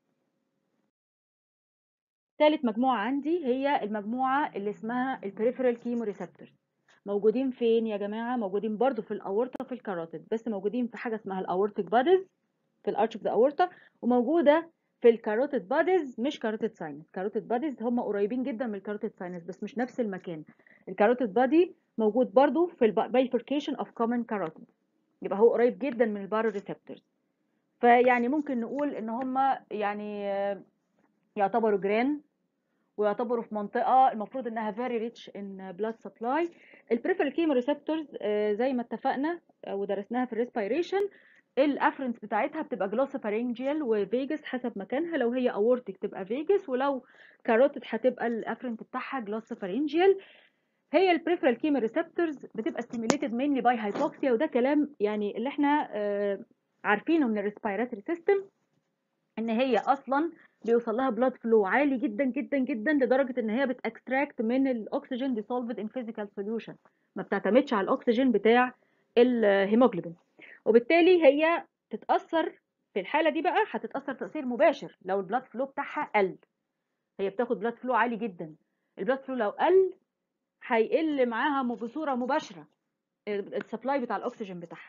ثالث مجموعة عندي هي المجموعة اللي اسمها البريفرال كيمو ريسبتورز موجودين فين يا جماعة موجودين برضو في الأورطة في الكاروتيد بس موجودين في حاجة اسمها الأورتيك باديز في الارش اوف ذا أورطة وموجودة في الكاروتيد باديز مش كاروتيد ساينس كاروتيد باديز هم قريبين جدا من الكاروتيد ساينس بس مش نفس المكان الكاروتيد بادي موجود برضو في البايفركيشن اوف كومن كاروتيد يبقى هو قريب جدا من البارو ريسبتورز فيعني ممكن نقول ان هم يعني آه، يعتبروا جران ويعتبروا في منطقه المفروض انها very rich in blood supply البريفرال كيمو ريسبتورز زي ما اتفقنا آه، ودرسناها في الريسبيريشن الافرنس بتاعتها بتبقى جلوسوفارينجيال وفيجاس حسب مكانها لو هي اورتيك تبقى فيجاس ولو كاروتيد هتبقى الافرنت بتاعها جلوسوفارينجيال هي البريفرال كيمو ريسبتورز بتبقى ستيميليتد مينلي باي هايبوكسيا وده كلام يعني اللي احنا آه، عارفينه من الريسبيراتوري سيستم ان هي اصلا بيوصل لها بلاد فلو عالي جدا جدا جدا لدرجه ان هي بتاكستراكت من الاكسجين ديسولفد ان فيزيكال سوليوشن ما بتعتمدش على الاكسجين بتاع الهيموجلوبين وبالتالي هي تتاثر في الحاله دي بقى هتتاثر تاثير مباشر لو البلاد فلو بتاعها قل هي بتاخد بلاد فلو عالي جدا البلاد فلو لو قل هيقل معاها م- بصوره مباشره السبلاي بتاع الاكسجين بتاعها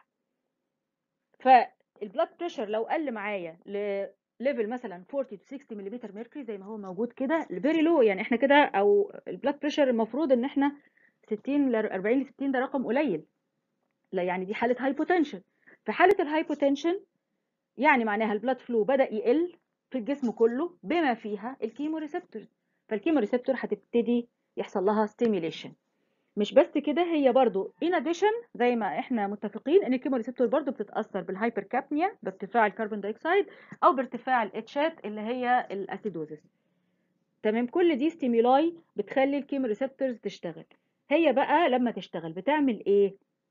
فالبلاد بريشر لو قل معايا لليفل مثلا 40 to 60 ملم ميركوري زي ما هو موجود كده فيري لو يعني احنا كده او البلاد بريشر المفروض ان احنا 60 ل 40 ل 60 ده رقم قليل لا يعني دي حاله هايبوتنشن في حاله الهايبوتنشن يعني معناها البلاد فلو بدا يقل في الجسم كله بما فيها الكيمو ريسبتورز فالكيمو ريسبتور هتبتدي يحصل لها ستيميليشن مش بس كده هي برضو in addition زي ما احنا متفقين ان الكيمو ريسبتور برضو بتتاثر بالهايبركابنيا بارتفاع الكربون دايوكسيد او بارتفاع الاتشات اللي هي الاسيدوزس تمام كل دي ستيمولاي بتخلي الكيمو ريسبتورز تشتغل هي بقى لما تشتغل بتعمل ايه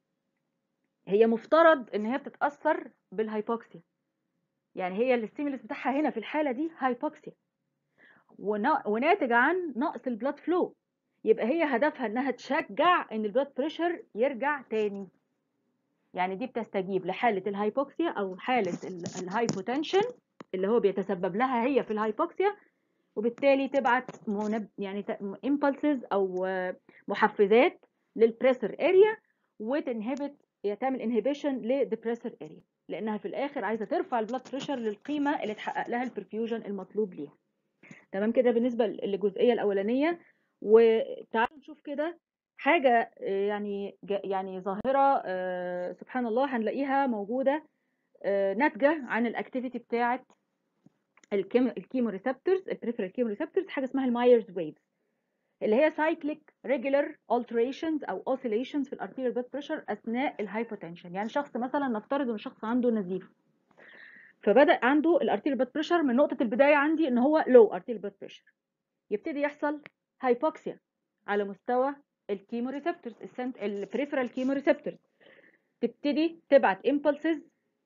هي مفترض ان هي بتتاثر بالهايبوكسيا يعني هي الستيمولس بتاعها هنا في الحاله دي هايبوكسيا ونا- وناتج عن نقص البلاد فلو يبقى هي هدفها انها تشجع ان البلاد بريشر يرجع تاني يعني دي بتستجيب لحاله الهايبوكسيا او حاله ال- الهايبوتنشن اللي هو بيتسبب لها هي في الهايبوكسيا وبالتالي تبعت منب يعني امبلسز او آه، محفزات للبريسر اريا وتنهبت تعمل انهبيشن للبريسر اريا لانها في الاخر عايزه ترفع البلاد بريشر للقيمه اللي تحقق لها البرفيوجن المطلوب ليها تمام كده بالنسبه للجزئيه الاولانيه وتعالوا نشوف كده حاجه آه، يعني ج- يعني ظاهره آه، سبحان الله هنلاقيها موجوده آه، ناتجه عن الاكتيفيتي بتاعه الكيمو الكيمو ريسبتورز البريفرال كيمو ريسبتورز حاجه اسمها المايرز ويفز اللي هي cyclic regular alterations او oscillations في الارتيريال blood pressure اثناء الهايبوتنشن يعني شخص مثلا نفترض ان شخص عنده نزيف فبدا عنده الارتيريال blood pressure من نقطه البدايه عندي ان هو low arterial blood pressure يبتدي يحصل هايبوكسيا على مستوى الكيمو ريسبتورز البريفرال كيمو ريسبتورز تبتدي تبعت impulses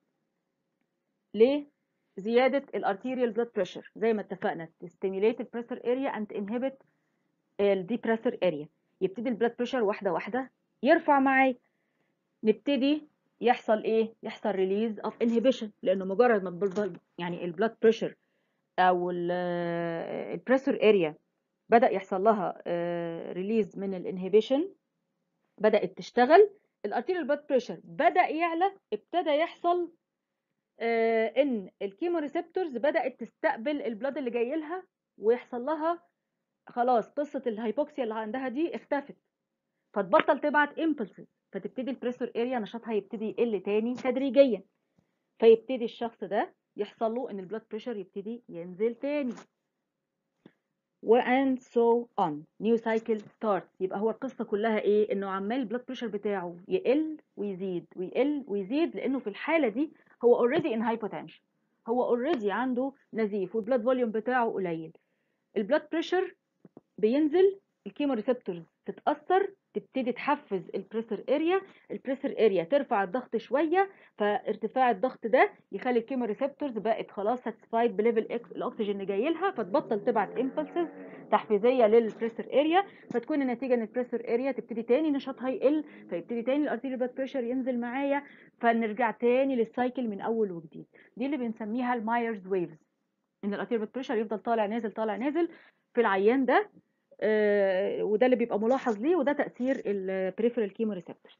لزياده الارتيريال blood pressure زي ما اتفقنا stimulate the pressure area and inhibit الديبريسر اريا يبتدي البلاد بريشر واحده واحده يرفع معايا نبتدي يحصل ايه يحصل ريليز اوف انهبيشن لانه مجرد ما البل- يعني البلاد بريشر او البريسر اريا بدا يحصل لها ريليز من الانهبيشن بدات تشتغل الارتيريال بلاد بريشر بدا يعلى ابتدى يحصل آه، ان الكيمو ريسبتورز بدات تستقبل البلاد اللي جاي لها ويحصل لها خلاص قصه الهايبوكسيا اللي عندها دي اختفت فتبطل تبعت امبلسز فتبتدي البريسور اريا نشاطها يبتدي يقل تاني تدريجيا فيبتدي الشخص ده يحصل له ان البلاد بريشر يبتدي ينزل تاني و and so on new cycle starts يبقى هو القصة كلها ايه انه عمال البلاد بريشر بتاعه يقل ويزيد ويقل ويزيد لانه في الحالة دي هو already in hypotension هو already عنده نزيف والبلاد فوليوم بتاعه قليل البلاد بريشر بينزل الكيمو ريسبتورز تتاثر تبتدي تحفز البريسر اريا البريسر اريا ترفع الضغط شويه فارتفاع الضغط ده يخلي الكيمو ريسبتورز بقت خلاص ساتسفايد بليفل الاكسجين اللي جاي لها فتبطل تبعت امبلسز تحفيزيه للبريسر اريا فتكون النتيجه ان البريسر اريا تبتدي تاني نشاطها يقل فيبتدي تاني الارتيريال بلاد بريشر ينزل معايا فنرجع تاني للسايكل من اول وجديد دي اللي بنسميها المايرز ويفز ان الارتيريال بلاد بريشر يفضل طالع نازل طالع نازل في العيان ده آه، وده اللي بيبقى ملاحظ ليه وده تأثير البريفرال كيمو ريسبتورز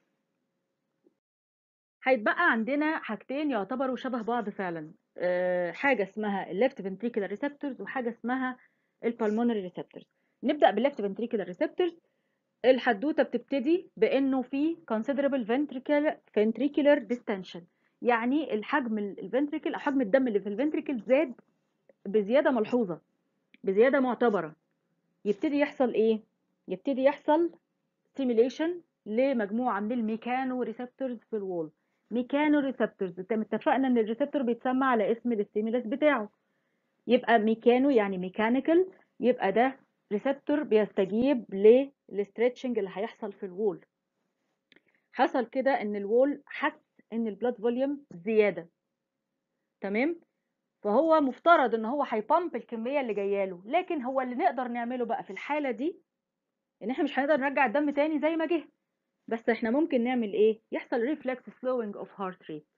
هيتبقى عندنا حاجتين يعتبروا شبه بعض فعلا آه، حاجة اسمها الليفت ventricular receptors وحاجة اسمها البالمونري receptors نبدأ بالليفت ventricular receptors الحدوتة بتبتدي بأنه في considerable ventricular ventricular distension يعني الحجم الفنتريكل أو حجم الدم اللي في الفنتريكل زاد بزيادة ملحوظة بزيادة معتبرة يبتدي يحصل ايه يبتدي يحصل stimulation لمجموعه من الميكانو ريسبتورز في الوول ميكانو ريسبتورز اتفقنا ان الريسبتور بيتسمى على اسم الستيمولس بتاعه يبقى ميكانو يعني ميكانيكال يبقى ده ريسبتور بيستجيب للستريتشنج اللي هيحصل في الوول حصل كده ان الوول حس ان البلاد فوليوم زياده تمام فهو مفترض ان هو هيبامب الكميه اللي جايه له لكن هو اللي نقدر نعمله بقى في الحاله دي ان احنا مش هنقدر نرجع الدم تاني زي ما جه بس احنا ممكن نعمل ايه يحصل ريفلكس سلوينج اوف هارت ريت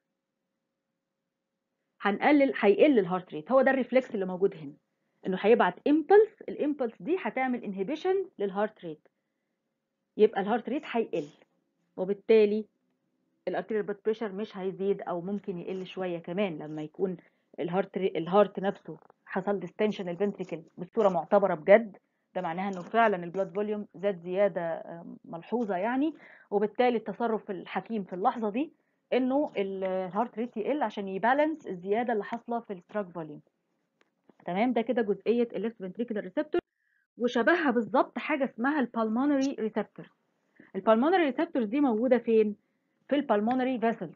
هنقلل هيقل الهارت ريت هو ده الريفلكس اللي موجود هنا انه هيبعت امبلس الامبلس دي هتعمل انهبيشن للهارت ريت يبقى الهارت ريت هيقل وبالتالي الارتيريال بلاد بريشر مش هيزيد او ممكن يقل شويه كمان لما يكون الهارت الهارت نفسه حصل ديستنشن الفنتريكل بصوره معتبره بجد ده معناها انه فعلا البلاد فوليوم زاد زياده ملحوظه يعني وبالتالي التصرف الحكيم في اللحظه دي انه الهارت ريت يقل عشان يبالانس الزياده اللي حاصله في الستراك فوليوم تمام ده كده جزئيه الليفت فنتريكولار ريسبتور وشبهها بالظبط حاجه اسمها البالمونري ريسبتور البالمونري ريسبتورز دي موجوده فين في البالمونري فيسلز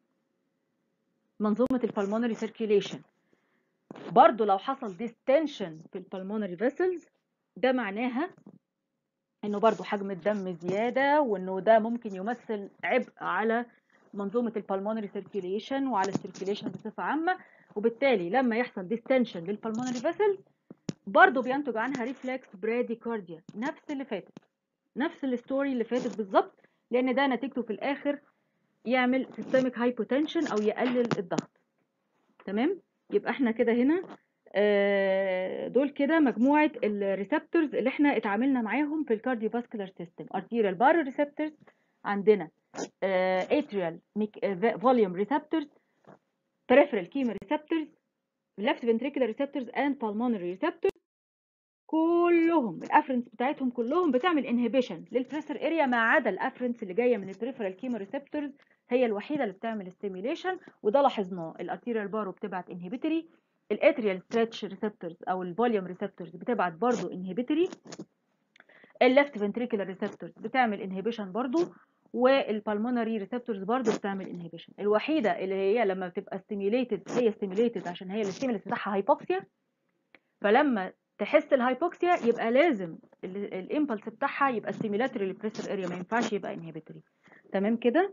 منظومة البلمونري سيركيوليشن برضو لو حصل ديستنشن في البلمونري فيسلز ده معناها انه برضو حجم الدم زيادة وانه ده ممكن يمثل عبء على منظومة البلمونري سيركيوليشن وعلى السيركيوليشن بصفة عامة وبالتالي لما يحصل ديستنشن للبلمونري فيسلز برضو بينتج عنها ريفلكس براديكارديا نفس اللي فاتت نفس الستوري اللي فاتت بالظبط لان ده نتيجته في الاخر يعمل systemic hypotension او يقلل الضغط تمام يبقى احنا كده هنا دول كده مجموعة الريسبتورز اللي احنا اتعاملنا معاهم في الكارديوفاسكولار سيستم arterial baroreceptors عندنا atrial volume receptors peripheral chemoreceptors left ventricular receptors and pulmonary receptors كلهم الافرنس بتاعتهم كلهم بتعمل انهبيشن للبريسر اريا ما عدا الافرنس اللي جايه من البريفرال كيمو ريسبتورز هي الوحيده اللي بتعمل ستيميوليشن وده لاحظناه الارتيريال بارو بتبعت انهبيتوري الاتريال ستريتش ريسبتورز او الفوليوم ريسبتورز بتبعت برضو انهبيتوري الليفت فنتريكولار ريسبتورز بتعمل انهبيشن برضو والبالمونري ريسبتورز برضو بتعمل انهبيشن الوحيده اللي هي لما بتبقى ستيميوليتد هي ستيميوليتد عشان هي الستيمولس بتاعها هايبوكسيا فلما تحس الهايبوكسيا يبقى لازم الامبلس بتاعها يبقى ستيميلاتوري للبريسر اريا ما ينفعش يبقى انهبيتوري تمام كده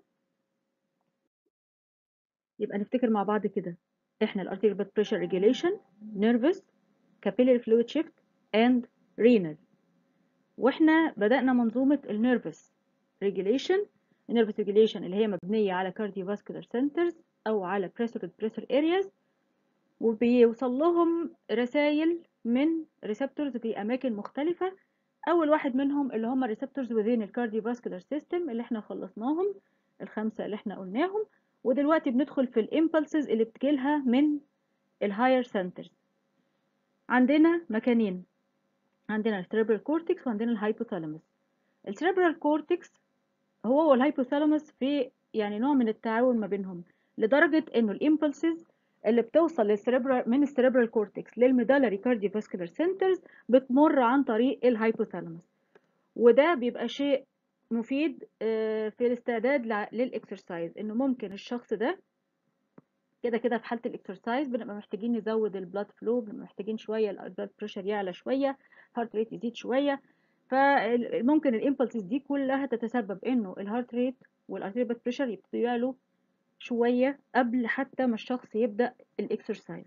يبقى نفتكر مع بعض كده احنا الارتيريال بلاد بريشر ريجوليشن نيرفس كابيلاري فلويد شيفت اند رينال واحنا بدأنا منظومة النيرفس ريجوليشن النيرفس ريجوليشن اللي هي مبنية على كارديوفاسكولار سنترز او على بريسر بريسر ارياز وبيوصل لهم رسائل من ريسبتورز في اماكن مختلفه اول واحد منهم اللي هم الريسبتورز within الكارديوفاسكولار سيستم اللي احنا خلصناهم الخمسه اللي احنا قلناهم ودلوقتي بندخل في الامبلسز اللي بتجيلها من الهاير سنترز عندنا مكانين عندنا السيربرال كورتكس وعندنا الهايبوثالاموس السيربرال كورتكس هو والهايبوثالاموس في يعني نوع من التعاون ما بينهم لدرجة انه الامبلسز اللي بتوصل للسريبرال من السريبرال كورتكس للميدالري كارديوفاسكولار سنترز بتمر عن طريق الهايبوثالاموس وده بيبقى شيء مفيد في الاستعداد للاكسرسايز انه ممكن الشخص ده كده كده في حاله الاكسرسايز بنبقى محتاجين نزود البلاد فلو بنبقى محتاجين شويه البلاد بريشر يعلى شويه هارت ريت يزيد شويه فممكن الامبلسز دي كلها تتسبب انه الهارت ريت والارتيريال بلاد بريشر يبتدوا يعلوا شويه قبل حتى ما الشخص يبدا الاكسرسايز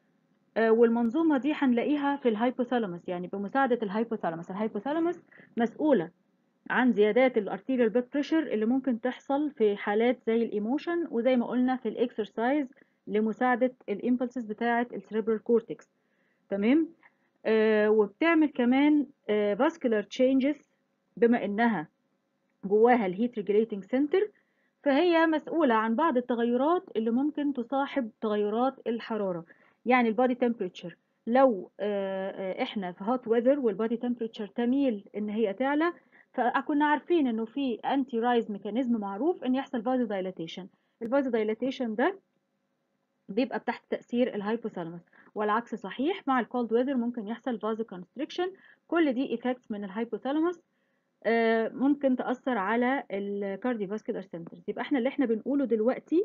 والمنظومه دي هنلاقيها في الهايبوثالاموس يعني بمساعده الهايبوثالاموس الهايبوثالاموس مسؤوله عن زيادات الارتيريال بلاد بريشر اللي ممكن تحصل في حالات زي الايموشن وزي ما قلنا في الاكسرسايز لمساعده الامبلسز بتاعه السيريبرال كورتكس تمام آه وبتعمل كمان آه vascular changes بما انها جواها الهيت ريجوليتنج سنتر فهي مسؤوله عن بعض التغيرات اللي ممكن تصاحب تغيرات الحراره يعني البادي تمبريتشر لو آه احنا في هوت ويذر والبادي تمبريتشر تميل ان هي تعلى فكنا عارفين انه في انتي رايز ميكانيزم معروف ان يحصل فازو دايلاتيشن الفازو دايلاتيشن ده بيبقى تحت تاثير الهايبوثالاموس والعكس صحيح مع الكولد ويذر ممكن يحصل فازو كونستريكشن كل دي ايفكتس من الهايبوثالاموس ممكن تاثر على الكارديوفاسكولار سنترز يبقى احنا اللي احنا بنقوله دلوقتي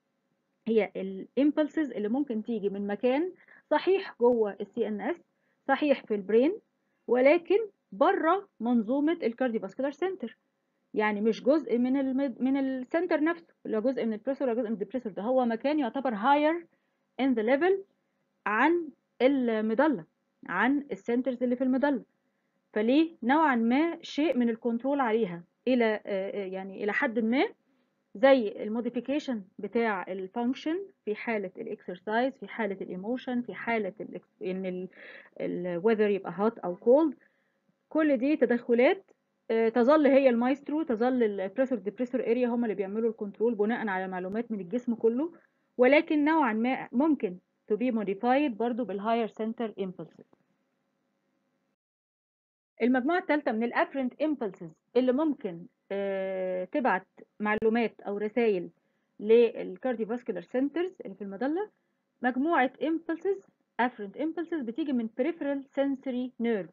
هي الامبلسز اللي ممكن تيجي من مكان صحيح جوه السي ان اس صحيح في البرين ولكن بره منظومه الكارديوفاسكولار سنتر يعني مش جزء من المد... من السنتر نفسه اللي هو جزء من البريسور ولا جزء من الديبريسور ده هو مكان يعتبر higher in the level عن المضله عن السنترز اللي في المضله فليه نوعا ما شيء من الكنترول عليها الى يعني الى حد ما زي الموديفيكيشن بتاع الفانكشن في حاله الاكسرسايز في حاله الايموشن في حاله ال ان الويذر يبقى هوت او كولد كل دي تدخلات تظل هي المايسترو تظل البريسور ديبريسور اريا هم اللي بيعملوا الكنترول بناء على معلومات من الجسم كله ولكن نوعا ما ممكن to be modified برضو بالهاير سنتر impulses المجموعة الثالثة من الافرنت impulses اللي ممكن تبعت معلومات او رسائل للكارديوفاسكولار سنترز اللي في المظلة مجموعة impulses afferent impulses بتيجي من peripheral sensory nerve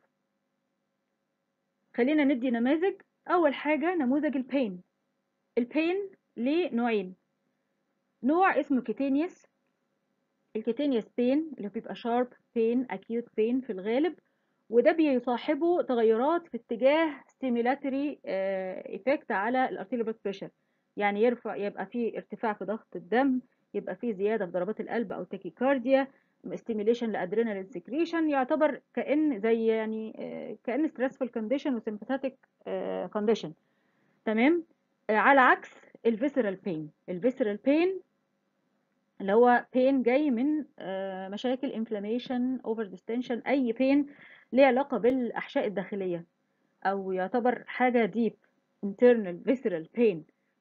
خلينا ندي نماذج اول حاجه نموذج البين البين ليه نوعين نوع اسمه كيتينيوس الكيتينيوس بين اللي بيبقى شارب بين اكيوت بين في الغالب وده بيصاحبه تغيرات في اتجاه ستيميلاتري ايفكت على الارتيريال بلاد بريشر يعني يرفع يبقى في ارتفاع في ضغط الدم يبقى في زياده في ضربات القلب او تاكيكارديا ستيميليشن لادرينالين سكريشن يعتبر كان زي يعني كان ستريسفul كونديشن وسمباثيك كونديشن تمام على عكس الفيسرال بين الفيسرال بين اللي هو بين جاي من مشاكل انفلاميشن اوفر ديستنشن اي بين ليه علاقه بالاحشاء الداخليه او يعتبر حاجه ديب internal visceral pain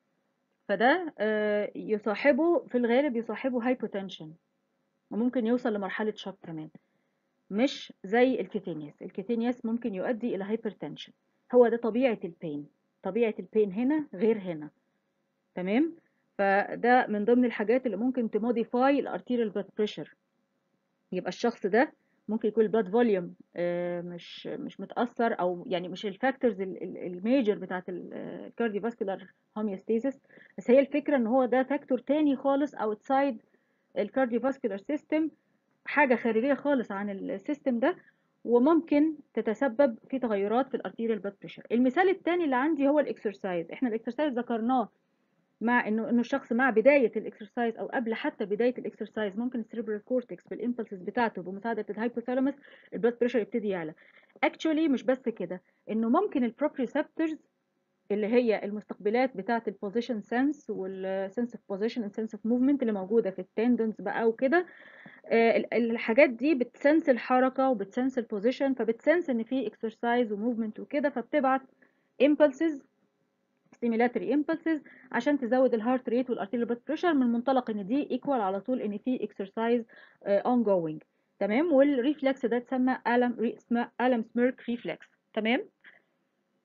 فده يصاحبه في الغالب يصاحبه هايبوتنشن وممكن يوصل لمرحلة شوك كمان مش زي الكيتينيوس الكيتينيوس ممكن يؤدي إلى هايبرتنشن هو ده طبيعة البين طبيعة البين هنا غير هنا تمام فده من ضمن الحاجات اللي ممكن تموديفاي الارتيريال بلاد بريشر يبقى الشخص ده ممكن يكون البلاد فوليوم مش مش متاثر او يعني مش الفاكتورز الميجر بتاعت الكارديوفاسكولار هوميوستاسيس بس هي الفكره ان هو ده فاكتور تاني خالص اوتسايد الكارديوفاسكولار سيستم حاجة خارجية خالص عن السيستم ده وممكن تتسبب في تغيرات في الارتيريال بلاد بريشر المثال الثاني اللي عندي هو الاكسرسايز احنا الاكسرسايز ذكرناه مع انه انه الشخص مع بدايه الاكسرسايز او قبل حتى بدايه الاكسرسايز ممكن السيريبرال كورتكس بالامبلسز بتاعته بمساعده الهايبوثالاموس البلاد بريشر يبتدي يعلى اكشولي مش بس كده انه ممكن البروبريسبتورز اللي هي المستقبلات بتاعه البوزيشن سنس والسنس اوف بوزيشن والسنس اوف موفمنت اللي موجوده في التندونز بقى وكده الحاجات دي بتسنس الحركه وبتسنس البوزيشن فبتسنس ان في اكسرسايز وموفمنت وكده فبتبعت impulses stimulatory impulses عشان تزود الهارت ريت والارتيريال بلاد بريشر من منطلق ان دي ايكوال على طول ان في اكسرسايز اون جوينج تمام والريفلكس ده اتسمى الم اسمه الم سميرك ريفلكس تمام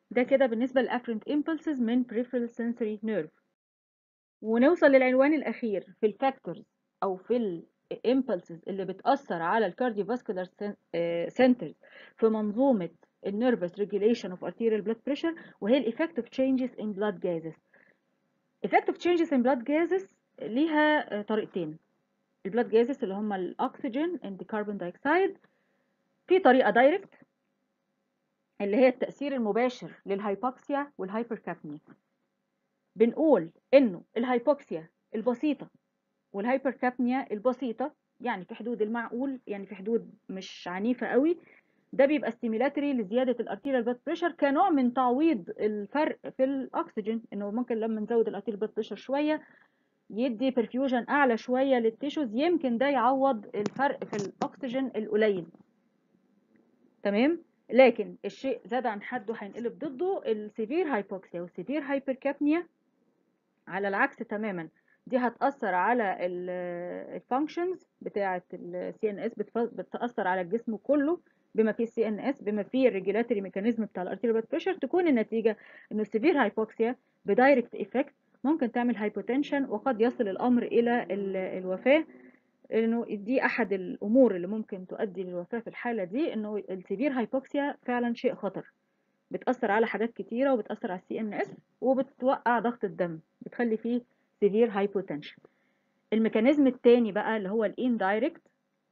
ده كده بالنسبة للافرنت impulses من peripheral sensory nerve ونوصل للعنوان الأخير في الفاكتورز أو في الامبلسز اللي بتأثر على الكارديوفاسكولار سنترز في منظومة النيرفس ريجوليشن اوف arterial blood pressure وهي الإفكت اوف changes in blood gases effect of changes in blood gases ليها طريقتين البلاد جازز اللي هم الأكسجين and the carbon dioxide في طريقة دايركت اللي هي التأثير المباشر للهايبوكسيا والهايبركابنيا بنقول انه الهايبوكسيا البسيطه والهايبركابنيا البسيطه يعني في حدود المعقول يعني في حدود مش عنيفه قوي ده بيبقى ستيميلاتري لزياده الارتيريال بلاد بريشر كنوع من تعويض الفرق في الاكسجين انه ممكن لما نزود الارتيريال بلاد بريشر شويه يدي برفيوجن اعلى شويه للتيشوز يمكن ده يعوض الفرق في الاكسجين القليل تمام لكن الشيء زاد عن حده هينقلب ضده السيفير هايبوكسيا والسيفير هايبركابنيا على العكس تماما دي هتأثر على الفانكشنز بتاعة السي ان اس بتأثر على الجسم كله بما فيه السي ان اس بما فيه الريجولاتوري ميكانيزم بتاع الارتيريال بريشر تكون النتيجة انه السيفير هايبوكسيا بدايركت افكت ممكن تعمل هايبوتنشن وقد يصل الامر الى الوفاة انه دي احد الامور اللي ممكن تؤدي للوفاة في الحالة دي انه السيفير هايبوكسيا فعلا شيء خطر بتأثر على حاجات كتيرة وبتأثر على السي ان اس وبتوقع ضغط الدم بتخلي فيه severe hypotension الميكانيزم التاني بقى اللي هو الاندايركت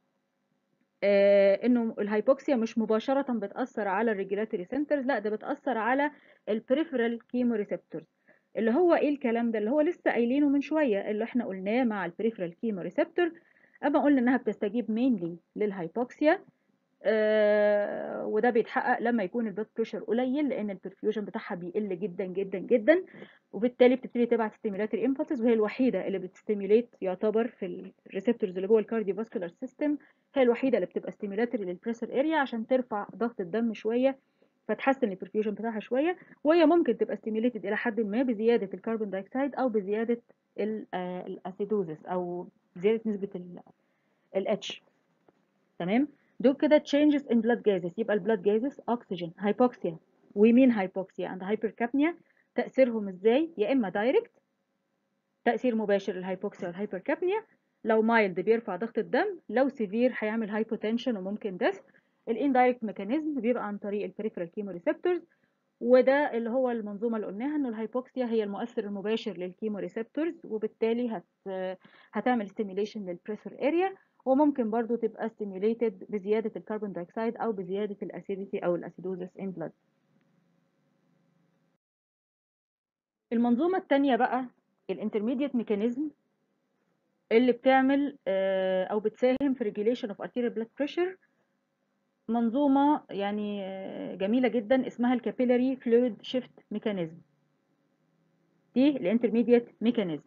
آه انه الهايبوكسيا مش مباشرة بتأثر على الريجولاتوري سنترز لا ده بتأثر على البريفرال كيمو ريسبتورز اللي هو ايه الكلام ده اللي هو لسه قايلينه من شوية اللي احنا قلناه مع البريفرال كيمو ريسبتور اما قلنا انها بتستجيب مينلي للهايبوكسيا آه وده بيتحقق لما يكون البلاد بريشر قليل لان البرفيوجن بتاعها بيقل جدا جدا جدا وبالتالي بتبتدي تبعت ستيميلاتوري امبلسز وهي الوحيده اللي بتستيميليت يعتبر في الريسبتورز اللي جوه الكارديوفاسكولار سيستم هي الوحيده اللي بتبقى ستيميلاتوري للبريشر اريا عشان ترفع ضغط الدم شويه فتحسن البرفيوجن بتاعها شويه وهي ممكن تبقى ستيميليتد الى حد ما بزياده الكربون دايوكسيد او بزياده الاسيدوزس او زياده نسبه الاتش تمام دول كده changes in blood gases يبقى البلاد gases oxygen hypoxia ومين hypoxia and hypercapnia تأثيرهم ازاي يا اما دايركت تأثير مباشر للهايبوكسيا والهايبركابنيا لو مايلد بيرفع ضغط الدم لو سيفير هيعمل هايبوتنشن وممكن ديث الاندايركت ميكانيزم بيبقى عن طريق البريفرال كيمو ريسبتورز وده اللي هو المنظومه اللي قلناها انه الهايبوكسيا هي المؤثر المباشر للكيمو ريسبتورز وبالتالي هت هتعمل ستيميليشن للبريشر اريا وممكن برضو تبقى stimulated بزيادة الكربون دايوكسيد أو بزيادة الأسيديتي أو الأسيدوزس in blood. المنظومة التانية بقى الانترميديت ميكانيزم اللي بتعمل أو بتساهم في regulation of arterial blood pressure منظومة يعني جميلة جدا اسمها الكابيلاري فلويد شيفت ميكانيزم دي الانترميديت ميكانيزم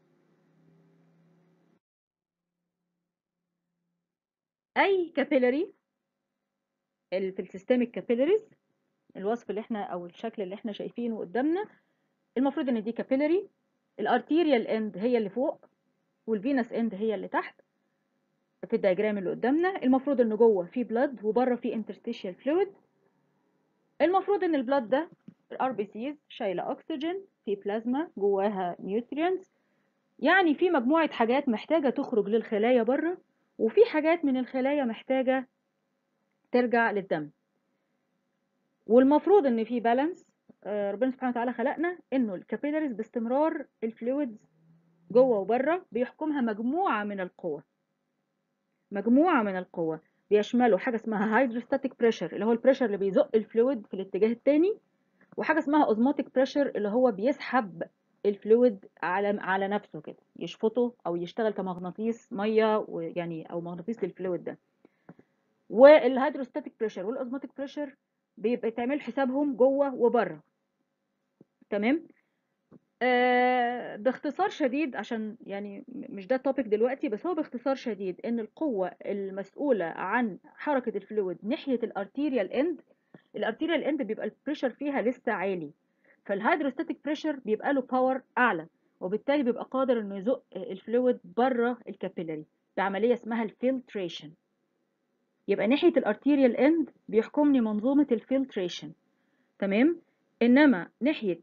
اي كابيلاري في السيستميك كابيلاريز الوصف اللي احنا او الشكل اللي احنا شايفينه قدامنا المفروض ان دي كابيلاري الارتيريال اند هي اللي فوق والفينس اند هي اللي تحت في الدياجرام اللي قدامنا المفروض ان جوه في بلاد وبره في انترستيشيال فلويد المفروض ان البلاد ده الار بي سيز شايله اكسجين في بلازما جواها نيوترينتس يعني في مجموعه حاجات محتاجه تخرج للخلايا بره وفي حاجات من الخلايا محتاجة ترجع للدم والمفروض ان في بالانس ربنا سبحانه وتعالى خلقنا انه الكابيلاريز باستمرار الفلويدز جوه وبره بيحكمها مجموعة من القوى مجموعة من القوى بيشملوا حاجة اسمها هيدروستاتيك بريشر اللي هو البريشر اللي بيزق الفلويد في الاتجاه التاني وحاجة اسمها اوزموتيك بريشر اللي هو بيسحب الفلويد على على نفسه كده يشفطه او يشتغل كمغناطيس ميه يعني او مغناطيس للفلويد ده والهيدروستاتيك بريشر والاوزموتيك بريشر بيبقى تعمل حسابهم جوه وبره تمام آه باختصار شديد عشان يعني مش ده التوبيك دلوقتي بس هو باختصار شديد ان القوه المسؤوله عن حركه الفلويد ناحيه الارتيريال اند الارتيريال اند بيبقى البريشر فيها لسه عالي فالهيدروستاتيك بريشر بيبقى له باور اعلى وبالتالي بيبقى قادر انه يزق الفلويد بره الكابيلاري بعمليه اسمها الفلتريشن يبقى ناحيه الارتيريال اند بيحكمني منظومه الفلتريشن تمام انما ناحيه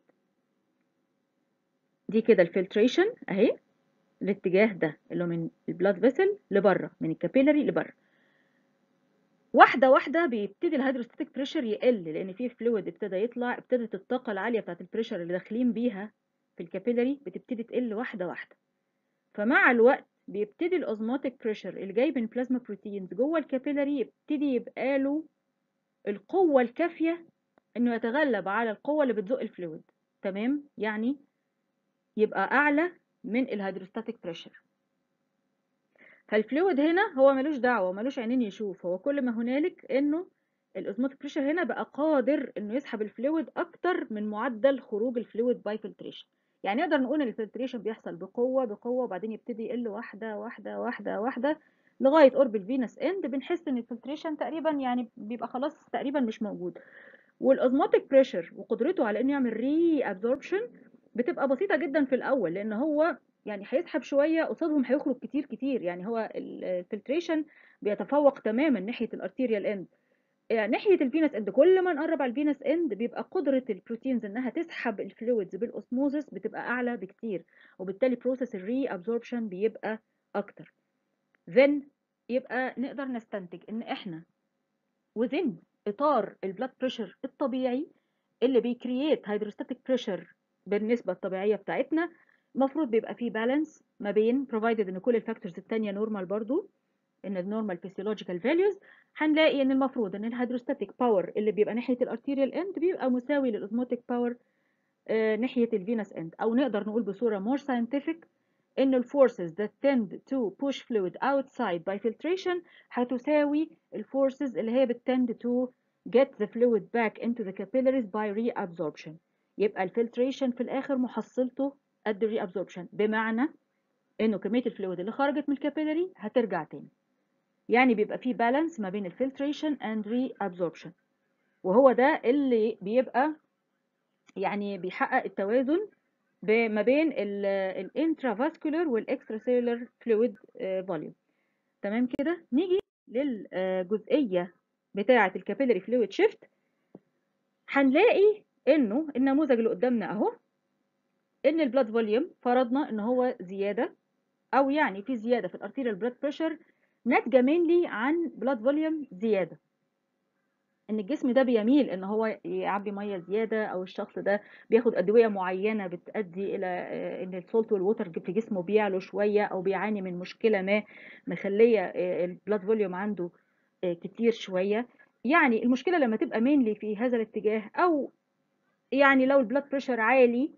دي كده الفلتريشن اهي الاتجاه ده اللي هو من البلاد فيسل لبره من الكابيلاري لبره واحده واحده بيبتدي الهيدروستاتيك بريشر يقل لان في فلويد ابتدى يطلع ابتدت الطاقه العاليه بتاعه البريشر اللي داخلين بيها في الكابيلاري بتبتدي تقل واحده واحده فمع الوقت بيبتدي الاوزموتيك بريشر اللي جاي من بلازما بروتينز جوه الكابيلاري يبتدي يبقى له القوه الكافيه انه يتغلب على القوه اللي بتزق الفلويد تمام يعني يبقى اعلى من الهيدروستاتيك بريشر فالفلويد هنا هو ملوش دعوه ملوش عينين يشوف هو كل ما هنالك انه الاوزموتيك بريشر هنا بقى قادر انه يسحب الفلويد اكتر من معدل خروج الفلويد باي فلتريشن يعني نقدر نقول ان الفلتريشن بيحصل بقوه بقوه وبعدين يبتدي يقل واحده واحده واحده واحده لغايه قرب الفينس اند بنحس ان الفلتريشن تقريبا يعني بيبقى خلاص تقريبا مش موجود والاوزموتيك بريشر وقدرته على انه يعمل ري ابزوربشن بتبقى بسيطه جدا في الاول لان هو يعني هيسحب شويه قصادهم هيخرج كتير كتير يعني هو الفلتريشن بيتفوق تماما ناحيه الارتيريال اند يعني ناحيه الفينس اند كل ما نقرب على الفينس اند بيبقى قدره البروتينز انها تسحب الفلويدز بالاوسموزس بتبقى اعلى بكتير وبالتالي بروسيس الري ابزوربشن بيبقى اكتر then يبقى نقدر نستنتج ان احنا within اطار البلاد بريشر الطبيعي اللي بيكرييت هيدروستاتيك بريشر بالنسبه الطبيعيه بتاعتنا المفروض بيبقى فيه بالانس ما بين provided ان كل الفاكتورز التانية نورمال برضو ان النورمال فيسيولوجيكال فاليوز هنلاقي ان المفروض ان الهيدروستاتيك باور اللي بيبقى ناحيه الارتيريال اند بيبقى مساوي للاوزموتيك باور آه ناحيه الفينس اند او نقدر نقول بصوره more scientific ان الفورسز that tend to push fluid outside by filtration هتساوي الفورسز اللي هي بتتند to get the fluid back into the capillaries by reabsorption يبقى الفلتريشن في الاخر محصلته قد الريابزوربشن بمعنى انه كميه الفلويد اللي خرجت من الكابيلاري هترجع تاني يعني بيبقى فيه بالانس ما بين الفلتريشن اند ري ابزوربشن وهو ده اللي بيبقى يعني بيحقق التوازن ما بين الانترافاسكولار والاكسترا سيلولار فلويد فوليوم تمام كده نيجي للجزئيه بتاعه الكابيلاري فلويد شيفت هنلاقي انه النموذج اللي قدامنا اهو ان البلاد فوليوم فرضنا ان هو زياده او يعني في زياده في الارتيريال بلاد بريشر ناتجه مينلي عن بلاد فوليوم زياده ان الجسم ده بيميل ان هو يعبي ميه زياده او الشخص ده بياخد ادويه معينه بتؤدي الى ان السولت والووتر في جسمه بيعلوا شويه او بيعاني من مشكله ما مخليه البلاد فوليوم عنده كتير شويه يعني المشكله لما تبقى مينلي في هذا الاتجاه او يعني لو البلاد بريشر عالي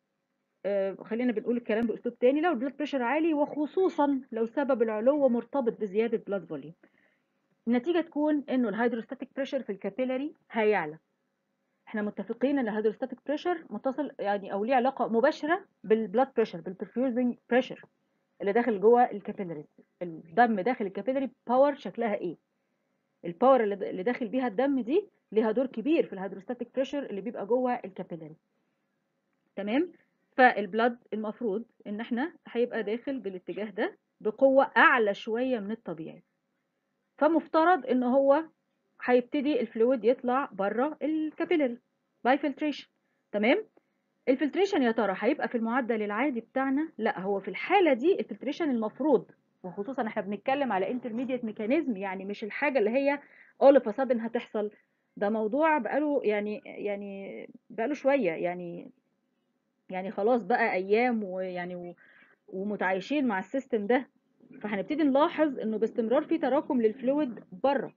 خلينا بنقول الكلام باسلوب تاني لو البلاد بريشر عالي وخصوصا لو سبب العلو مرتبط بزياده بلاد فوليوم النتيجه تكون انه الهيدروستاتيك بريشر في الكابيلاري هيعلى احنا متفقين ان الهيدروستاتيك بريشر متصل يعني او ليه علاقه مباشره بالبلاد بريشر بالبرفيوزنج بريشر اللي داخل جوه الكابيلاري الدم داخل الكابيلاري باور شكلها ايه الباور اللي داخل بيها الدم دي ليها دور كبير في الهيدروستاتيك بريشر اللي بيبقى جوه الكابيلاري تمام فالبلد المفروض ان احنا هيبقى داخل بالاتجاه ده بقوة اعلى شوية من الطبيعي فمفترض ان هو هيبتدي الفلويد يطلع بره الكابيلاري باي فلتريشن تمام الفلتريشن يا ترى هيبقى في المعدل العادي بتاعنا لا هو في الحالة دي الفلتريشن المفروض وخصوصا احنا بنتكلم على انترميديت ميكانيزم يعني مش الحاجة اللي هي all of a sudden هتحصل ده موضوع بقاله يعني يعني بقاله شوية يعني يعني خلاص بقى ايام ويعني ومتعايشين مع السيستم ده فهنبتدي نلاحظ انه باستمرار في تراكم للفلويد بره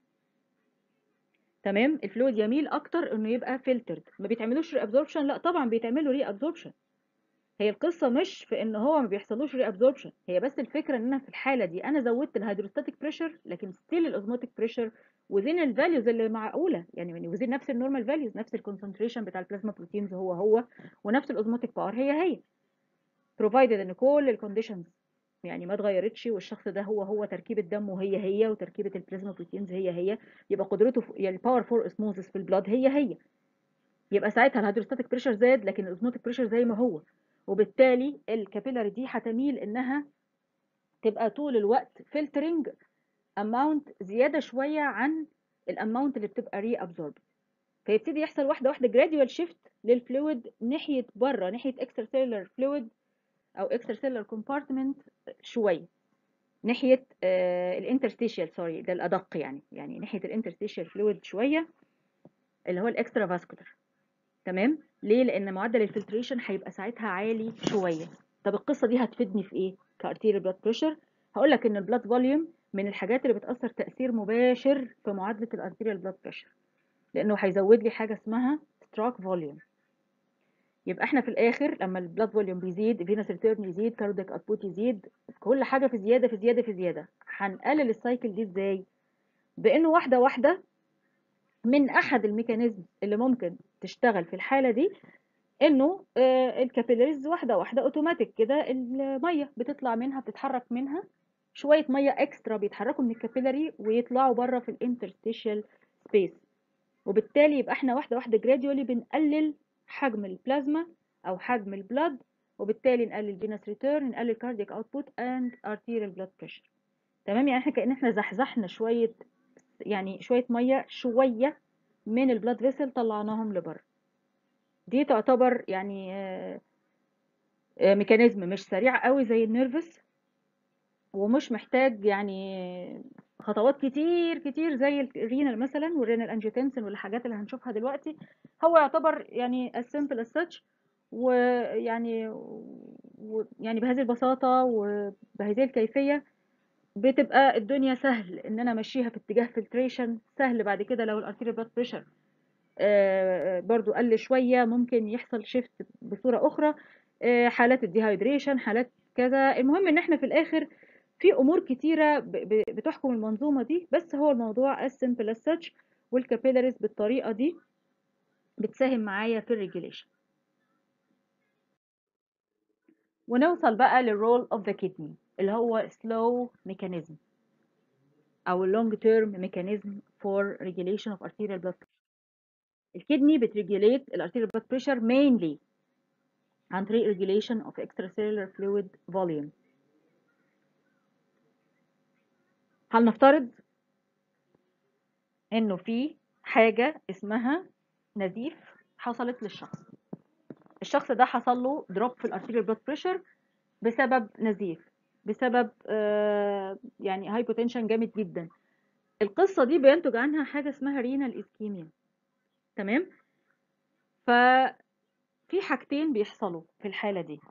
تمام الفلويد يميل اكتر انه يبقى فلترد ما بيتعملوش ري ابزوربشن لا طبعا بيتعملوا ري ابزوربشن هي القصه مش في ان هو ما بيحصلوش ري ابزوربشن هي بس الفكره ان انا في الحاله دي انا زودت الهيدروستاتيك بريشر لكن ستيل الاوزموتيك بريشر وزين الفاليوز اللي معقوله يعني وزين نفس النورمال فاليوز نفس الكونسنتريشن بتاع البلازما بروتينز هو هو ونفس الاوزموتيك باور هي هي provided ان كل الكونديشنز يعني ما اتغيرتش والشخص ده هو هو تركيبه دمه هي هي وتركيبه البلازما بروتينز هي هي يبقى قدرته يعني الباور فور اسموزس في البلاد هي هي يبقى ساعتها الهيدروستاتيك بريشر زاد لكن الاوزموتيك بريشر زي ما هو وبالتالي الكابيلاري دي هتميل انها تبقى طول الوقت فلترنج اماونت زياده شويه عن الاماونت اللي بتبقى ري ابزورب فيبتدي يحصل واحده واحده جراديوال شيفت للفلويد ناحيه بره ناحيه اكسترا سيلولار فلويد او اكسترا سيلولار كومبارتمنت شويه ناحيه الانترستيشيال سوري ده الادق يعني يعني ناحيه الانترستيشيال فلويد شويه اللي هو الاكسترا فاسكولار تمام ليه لان معدل الفلتريشن هيبقى ساعتها عالي شويه طب القصه دي هتفيدني في ايه كارتيريال بلاد بريشر هقول لك ان البلاد فوليوم من الحاجات اللي بتاثر تاثير مباشر في معادله الارتيريال بلاد بريشر لانه هيزود لي حاجه اسمها ستراك فوليوم يبقى احنا في الاخر لما البلاد فوليوم بيزيد فينوس ريتيرن يزيد كاردياك اوتبوت يزيد كل حاجه في زياده في زياده في زياده هنقلل السايكل دي ازاي بانه واحده واحده من احد الميكانيزم اللي ممكن تشتغل في الحاله دي انه آه الكابيلاريز واحده واحده اوتوماتيك كده الميه بتطلع منها بتتحرك منها شويه ميه اكسترا بيتحركوا من الكابيلاري ويطلعوا بره في الانترستيشال سبيس وبالتالي يبقى احنا واحده واحده جراديولي بنقلل حجم البلازما او حجم البلاد وبالتالي نقلل فينوس ريتيرن نقلل كاردياك اوتبوت اند ارتيريال بلاد بريشر تمام يعني احنا كأن احنا زحزحنا شويه يعني شويه ميه شويه من البلاد فيسل طلعناهم لبره دي تعتبر يعني ميكانيزم مش سريع قوي زي النيرفس ومش محتاج يعني خطوات كتير كتير زي الرينال مثلا والرينال انجيوتنسن والحاجات اللي هنشوفها دلوقتي هو يعتبر يعني as simple as such ويعني و يعني بهذه البساطة وبهذه الكيفية بتبقى الدنيا سهل ان انا امشيها في اتجاه فلتريشن سهل بعد كده لو الارتيريال بلاد بريشر برضو قل شوية ممكن يحصل شيفت بصورة اخرى حالات الديهايدريشن حالات كذا المهم ان احنا في الاخر في امور كتيره بتحكم المنظومه دي بس هو الموضوع as simple as such والكابيلاريز بالطريقه دي بتساهم معايا في الريجوليشن ونوصل بقى للرول اوف ذا كيدني اللي هو slow mechanism او long term mechanism for regulation of arterial blood pressure الكدني بتريجوليت الارتيريال blood pressure mainly عن طريق regulation of extracellular fluid volume هل نفترض انه في حاجة اسمها نزيف حصلت للشخص الشخص ده حصل له دروب في الارتيريال بلاد بريشر بسبب نزيف بسبب آه يعني هايبوتنشن جامد جدا القصة دي بينتج عنها حاجة اسمها رينال اسكيميا تمام ففي حاجتين بيحصلوا في الحالة دي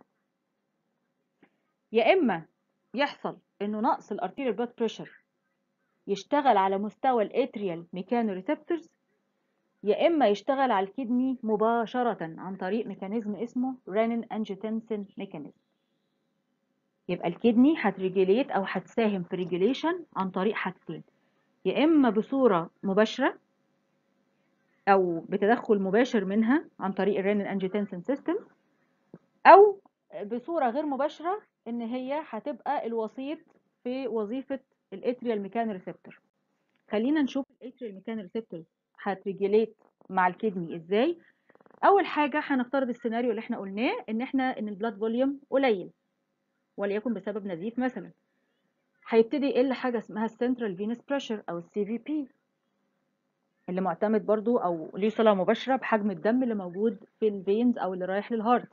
يا اما يحصل انه نقص الارتيريال بلاد بريشر يشتغل على مستوى الاتريال ميكانو ريسبتورز يا اما يشتغل على الكدني مباشره عن طريق ميكانيزم اسمه رينين انجيوتنسين ميكانيزم يبقى الكدني هتريجوليت او هتساهم في ريجوليشن عن طريق حاجتين يا اما بصوره مباشره او بتدخل مباشر منها عن طريق الرينين انجيوتنسين سيستم او بصوره غير مباشره ان هي هتبقى الوسيط في وظيفه الاتريال ميكان ريسبتور خلينا نشوف الاتريال ميكان ريسبتور هتريجوليت مع الكدني ازاي اول حاجه هنفترض السيناريو اللي احنا قلناه ان احنا ان البلاد فوليوم قليل وليكن بسبب نزيف مثلا هيبتدي يقل حاجه اسمها السنترال فينس بريشر او السي في بي اللي معتمد برضو او ليه صله مباشره بحجم الدم اللي موجود في الفينز او اللي رايح للهارت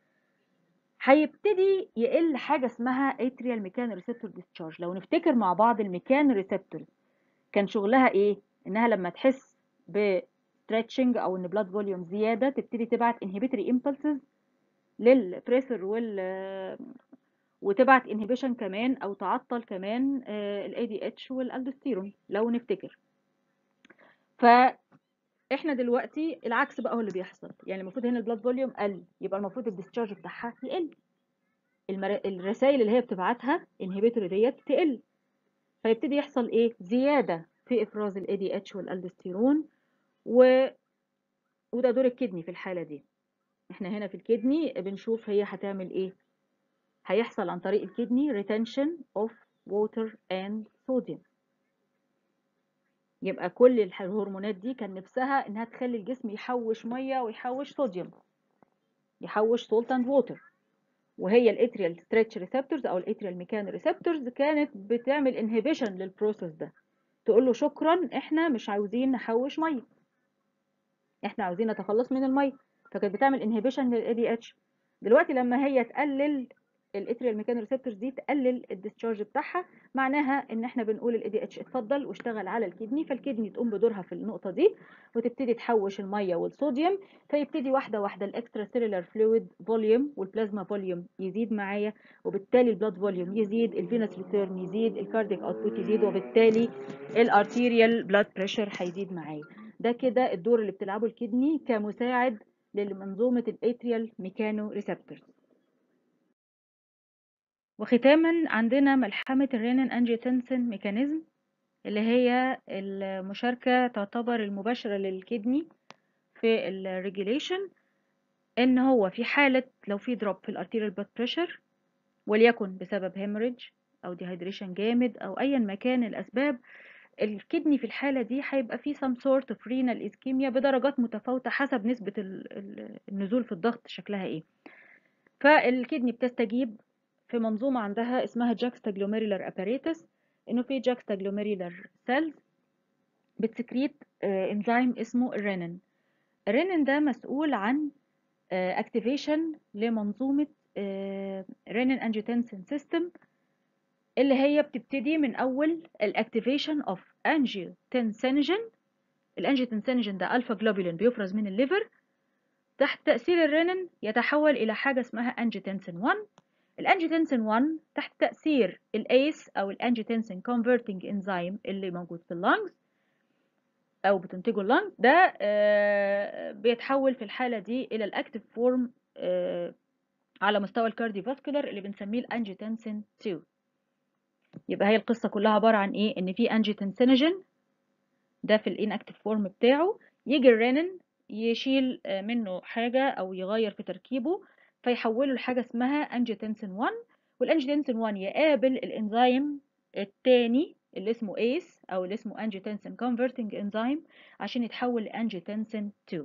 هيبتدي يقل حاجة اسمها atrial ميكان receptor discharge لو نفتكر مع بعض الميكان ريسبتورز كان شغلها ايه انها لما تحس ب stretching او ان blood volume زيادة تبتدي تبعت inhibitory impulses للبريسر وال وتبعت inhibition كمان او تعطل كمان ال ADH والالدوستيرون لو نفتكر فاحنا دلوقتي العكس بقى هو اللي بيحصل يعني المفروض هنا البلاد فوليوم قل يبقى المفروض الديسشارج بتاعها يقل المر... الرسائل اللي هي بتبعتها انهبيتوري ديت تقل فيبتدي يحصل ايه زياده في افراز الاي دي اتش والالدوستيرون و... وده دور الكدني في الحاله دي احنا هنا في الكدني بنشوف هي هتعمل ايه هيحصل عن طريق الكدني retention of water and sodium يبقى كل الهرمونات دي كان نفسها انها تخلي الجسم يحوش ميه ويحوش صوديوم يحوش سولت اند ووتر وهي الاتريال ستريتش ريسبتورز او الاتريال ميكان ريسبتورز كانت بتعمل انهبيشن للبروسيس ده تقول له شكرا احنا مش عاوزين نحوش ميه احنا عاوزين نتخلص من الميه فكانت بتعمل انهبيشن للاي دي اتش دلوقتي لما هي تقلل الاتريال ميكانو ريسبتورز دي تقلل الديسشارج بتاعها معناها ان احنا بنقول الاي دي اتش اتفضل واشتغل على الكدني فالكدني تقوم بدورها في النقطه دي وتبتدي تحوش الميه والصوديوم فيبتدي واحده واحده الاكسترا سيلولار فلويد فوليوم والبلازما فوليوم يزيد معايا وبالتالي البلاد فوليوم يزيد الفينس ريتيرن يزيد الكاردياك اوتبوت يزيد وبالتالي الارتيريال بلاد بريشر هيزيد معايا ده كده الدور اللي بتلعبه الكدني كمساعد لمنظومه الاتريال ميكانو ريسبتورز وختاما عندنا ملحمة الرينين انجيوتنسين ميكانيزم اللي هي المشاركة تعتبر المباشرة للكدني في الريجوليشن ان هو في حالة لو في دروب في الارتيريال بلاد بريشر وليكن بسبب هيموريدج او ديهايدريشن جامد او ايا ما كان الاسباب الكدني في الحالة دي هيبقى فيه some sort of renal ischemia بدرجات متفاوتة حسب نسبة النزول في الضغط شكلها ايه فالكدني بتستجيب في منظومة عندها اسمها juxtaglomerular apparatus انه في juxtaglomerular cells بتسكريت انزيم اسمه الرينين الرينين ده مسؤول عن activation لمنظومة رينين انجيوتنسين سيستم اللي هي بتبتدي من اول الاكتيفيشن اوف انجيوتنسينجين الانجيوتنسينجين ده الفا جلوبولين بيفرز من الليفر تحت تأثير الرينين يتحول إلى حاجة اسمها انجيوتنسين 1 الانجيوتنسين 1 تحت تأثير الايس أو الانجيوتنسين كونفرتنج انزيم اللي موجود في اللنجز أو بتنتجه اللنج ده بيتحول في الحالة دي إلى الأكتيف فورم على مستوى الكارديوفاسكولار اللي بنسميه الانجيوتنسين 2 يبقى هي القصة كلها عبارة عن إيه؟ إن في انجيوتنسينوجين ده في الانكتيف فورم بتاعه يجي الرينين يشيل منه حاجة أو يغير في تركيبه فيحوله لحاجة اسمها انجيوتنسين 1 والانجيوتنسين 1 يقابل الانزيم التاني اللي اسمه ايس أو اللي اسمه انجيوتنسين converting enzyme عشان يتحول لانجيوتنسين 2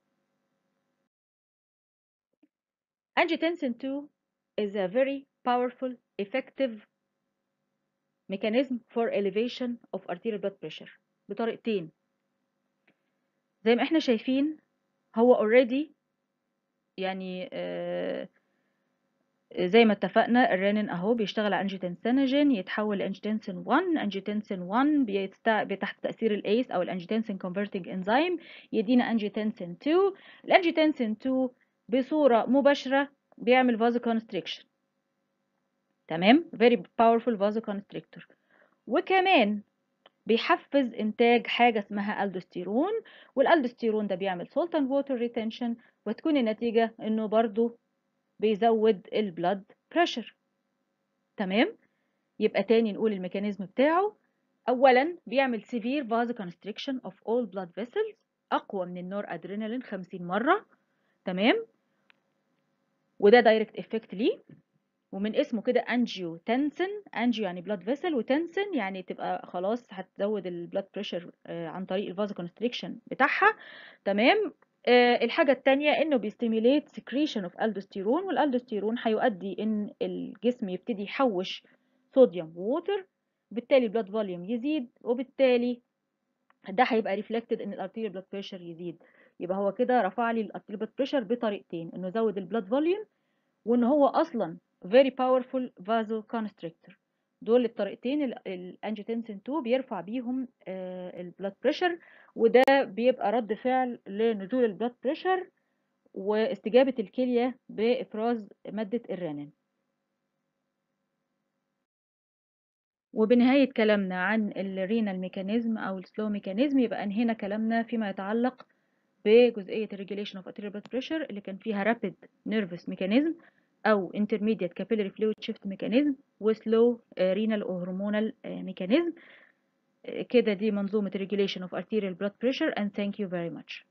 angiotensin 2 is a very powerful effective mechanism for elevation of arterial blood pressure بطريقتين زي ما احنا شايفين هو already يعني آه زي ما اتفقنا الرينين اهو بيشتغل على انجيوتنسينوجين يتحول لانجيوتنسين 1 انجيوتنسين 1 بيتست... تحت تاثير الايس او الانجيوتنسين كونفرتنج انزيم يدينا انجيوتنسين 2 الانجيوتنسين 2 بصوره مباشره بيعمل vasoconstriction تمام very powerful vasoconstrictor وكمان بيحفز انتاج حاجه اسمها الدوستيرون والالدوستيرون ده بيعمل salt and water retention وتكون النتيجه انه برضو بيزود البلاد بريشر تمام يبقى تاني نقول الميكانيزم بتاعه اولا بيعمل severe vasoconstriction of all blood vessels اقوى من النور ادرينالين 50 مره تمام وده دايركت افكت ليه ومن اسمه كده انجيو تنسن انجيو يعني بلاد فيسل وتنسن يعني تبقى خلاص هتزود البلاد بريشر عن طريق الفازو كونستريكشن بتاعها تمام آه الحاجة التانية انه بيستيميليت سكريشن اوف الدوستيرون والالدوستيرون هيؤدي ان الجسم يبتدي يحوش صوديوم ووتر بالتالي البلاد فوليوم يزيد وبالتالي ده هيبقى ريفلكتد ان الارتيريال بلاد بريشر يزيد يبقى هو كده رفع لي الارتيريال بلاد بريشر بطريقتين انه زود البلاد فوليوم وان هو اصلا very powerful vasoconstrictor دول الطريقتين الانجيوتنسين 2 بيرفع بيهم البلاد بريشر وده بيبقى رد فعل لنزول البلاد بريشر واستجابة الكلية بإفراز مادة الرنين وبنهاية كلامنا عن الرينال ميكانيزم أو السلو ميكانيزم يبقى أنهينا كلامنا فيما يتعلق بجزئية الريجوليشن اوف arterial blood pressure اللي كان فيها rapid nervous mechanism أو intermediate capillary fluid shift mechanism وسلو renal أو hormonal mechanism كده دي منظومة regulation of arterial blood pressure and thank you very much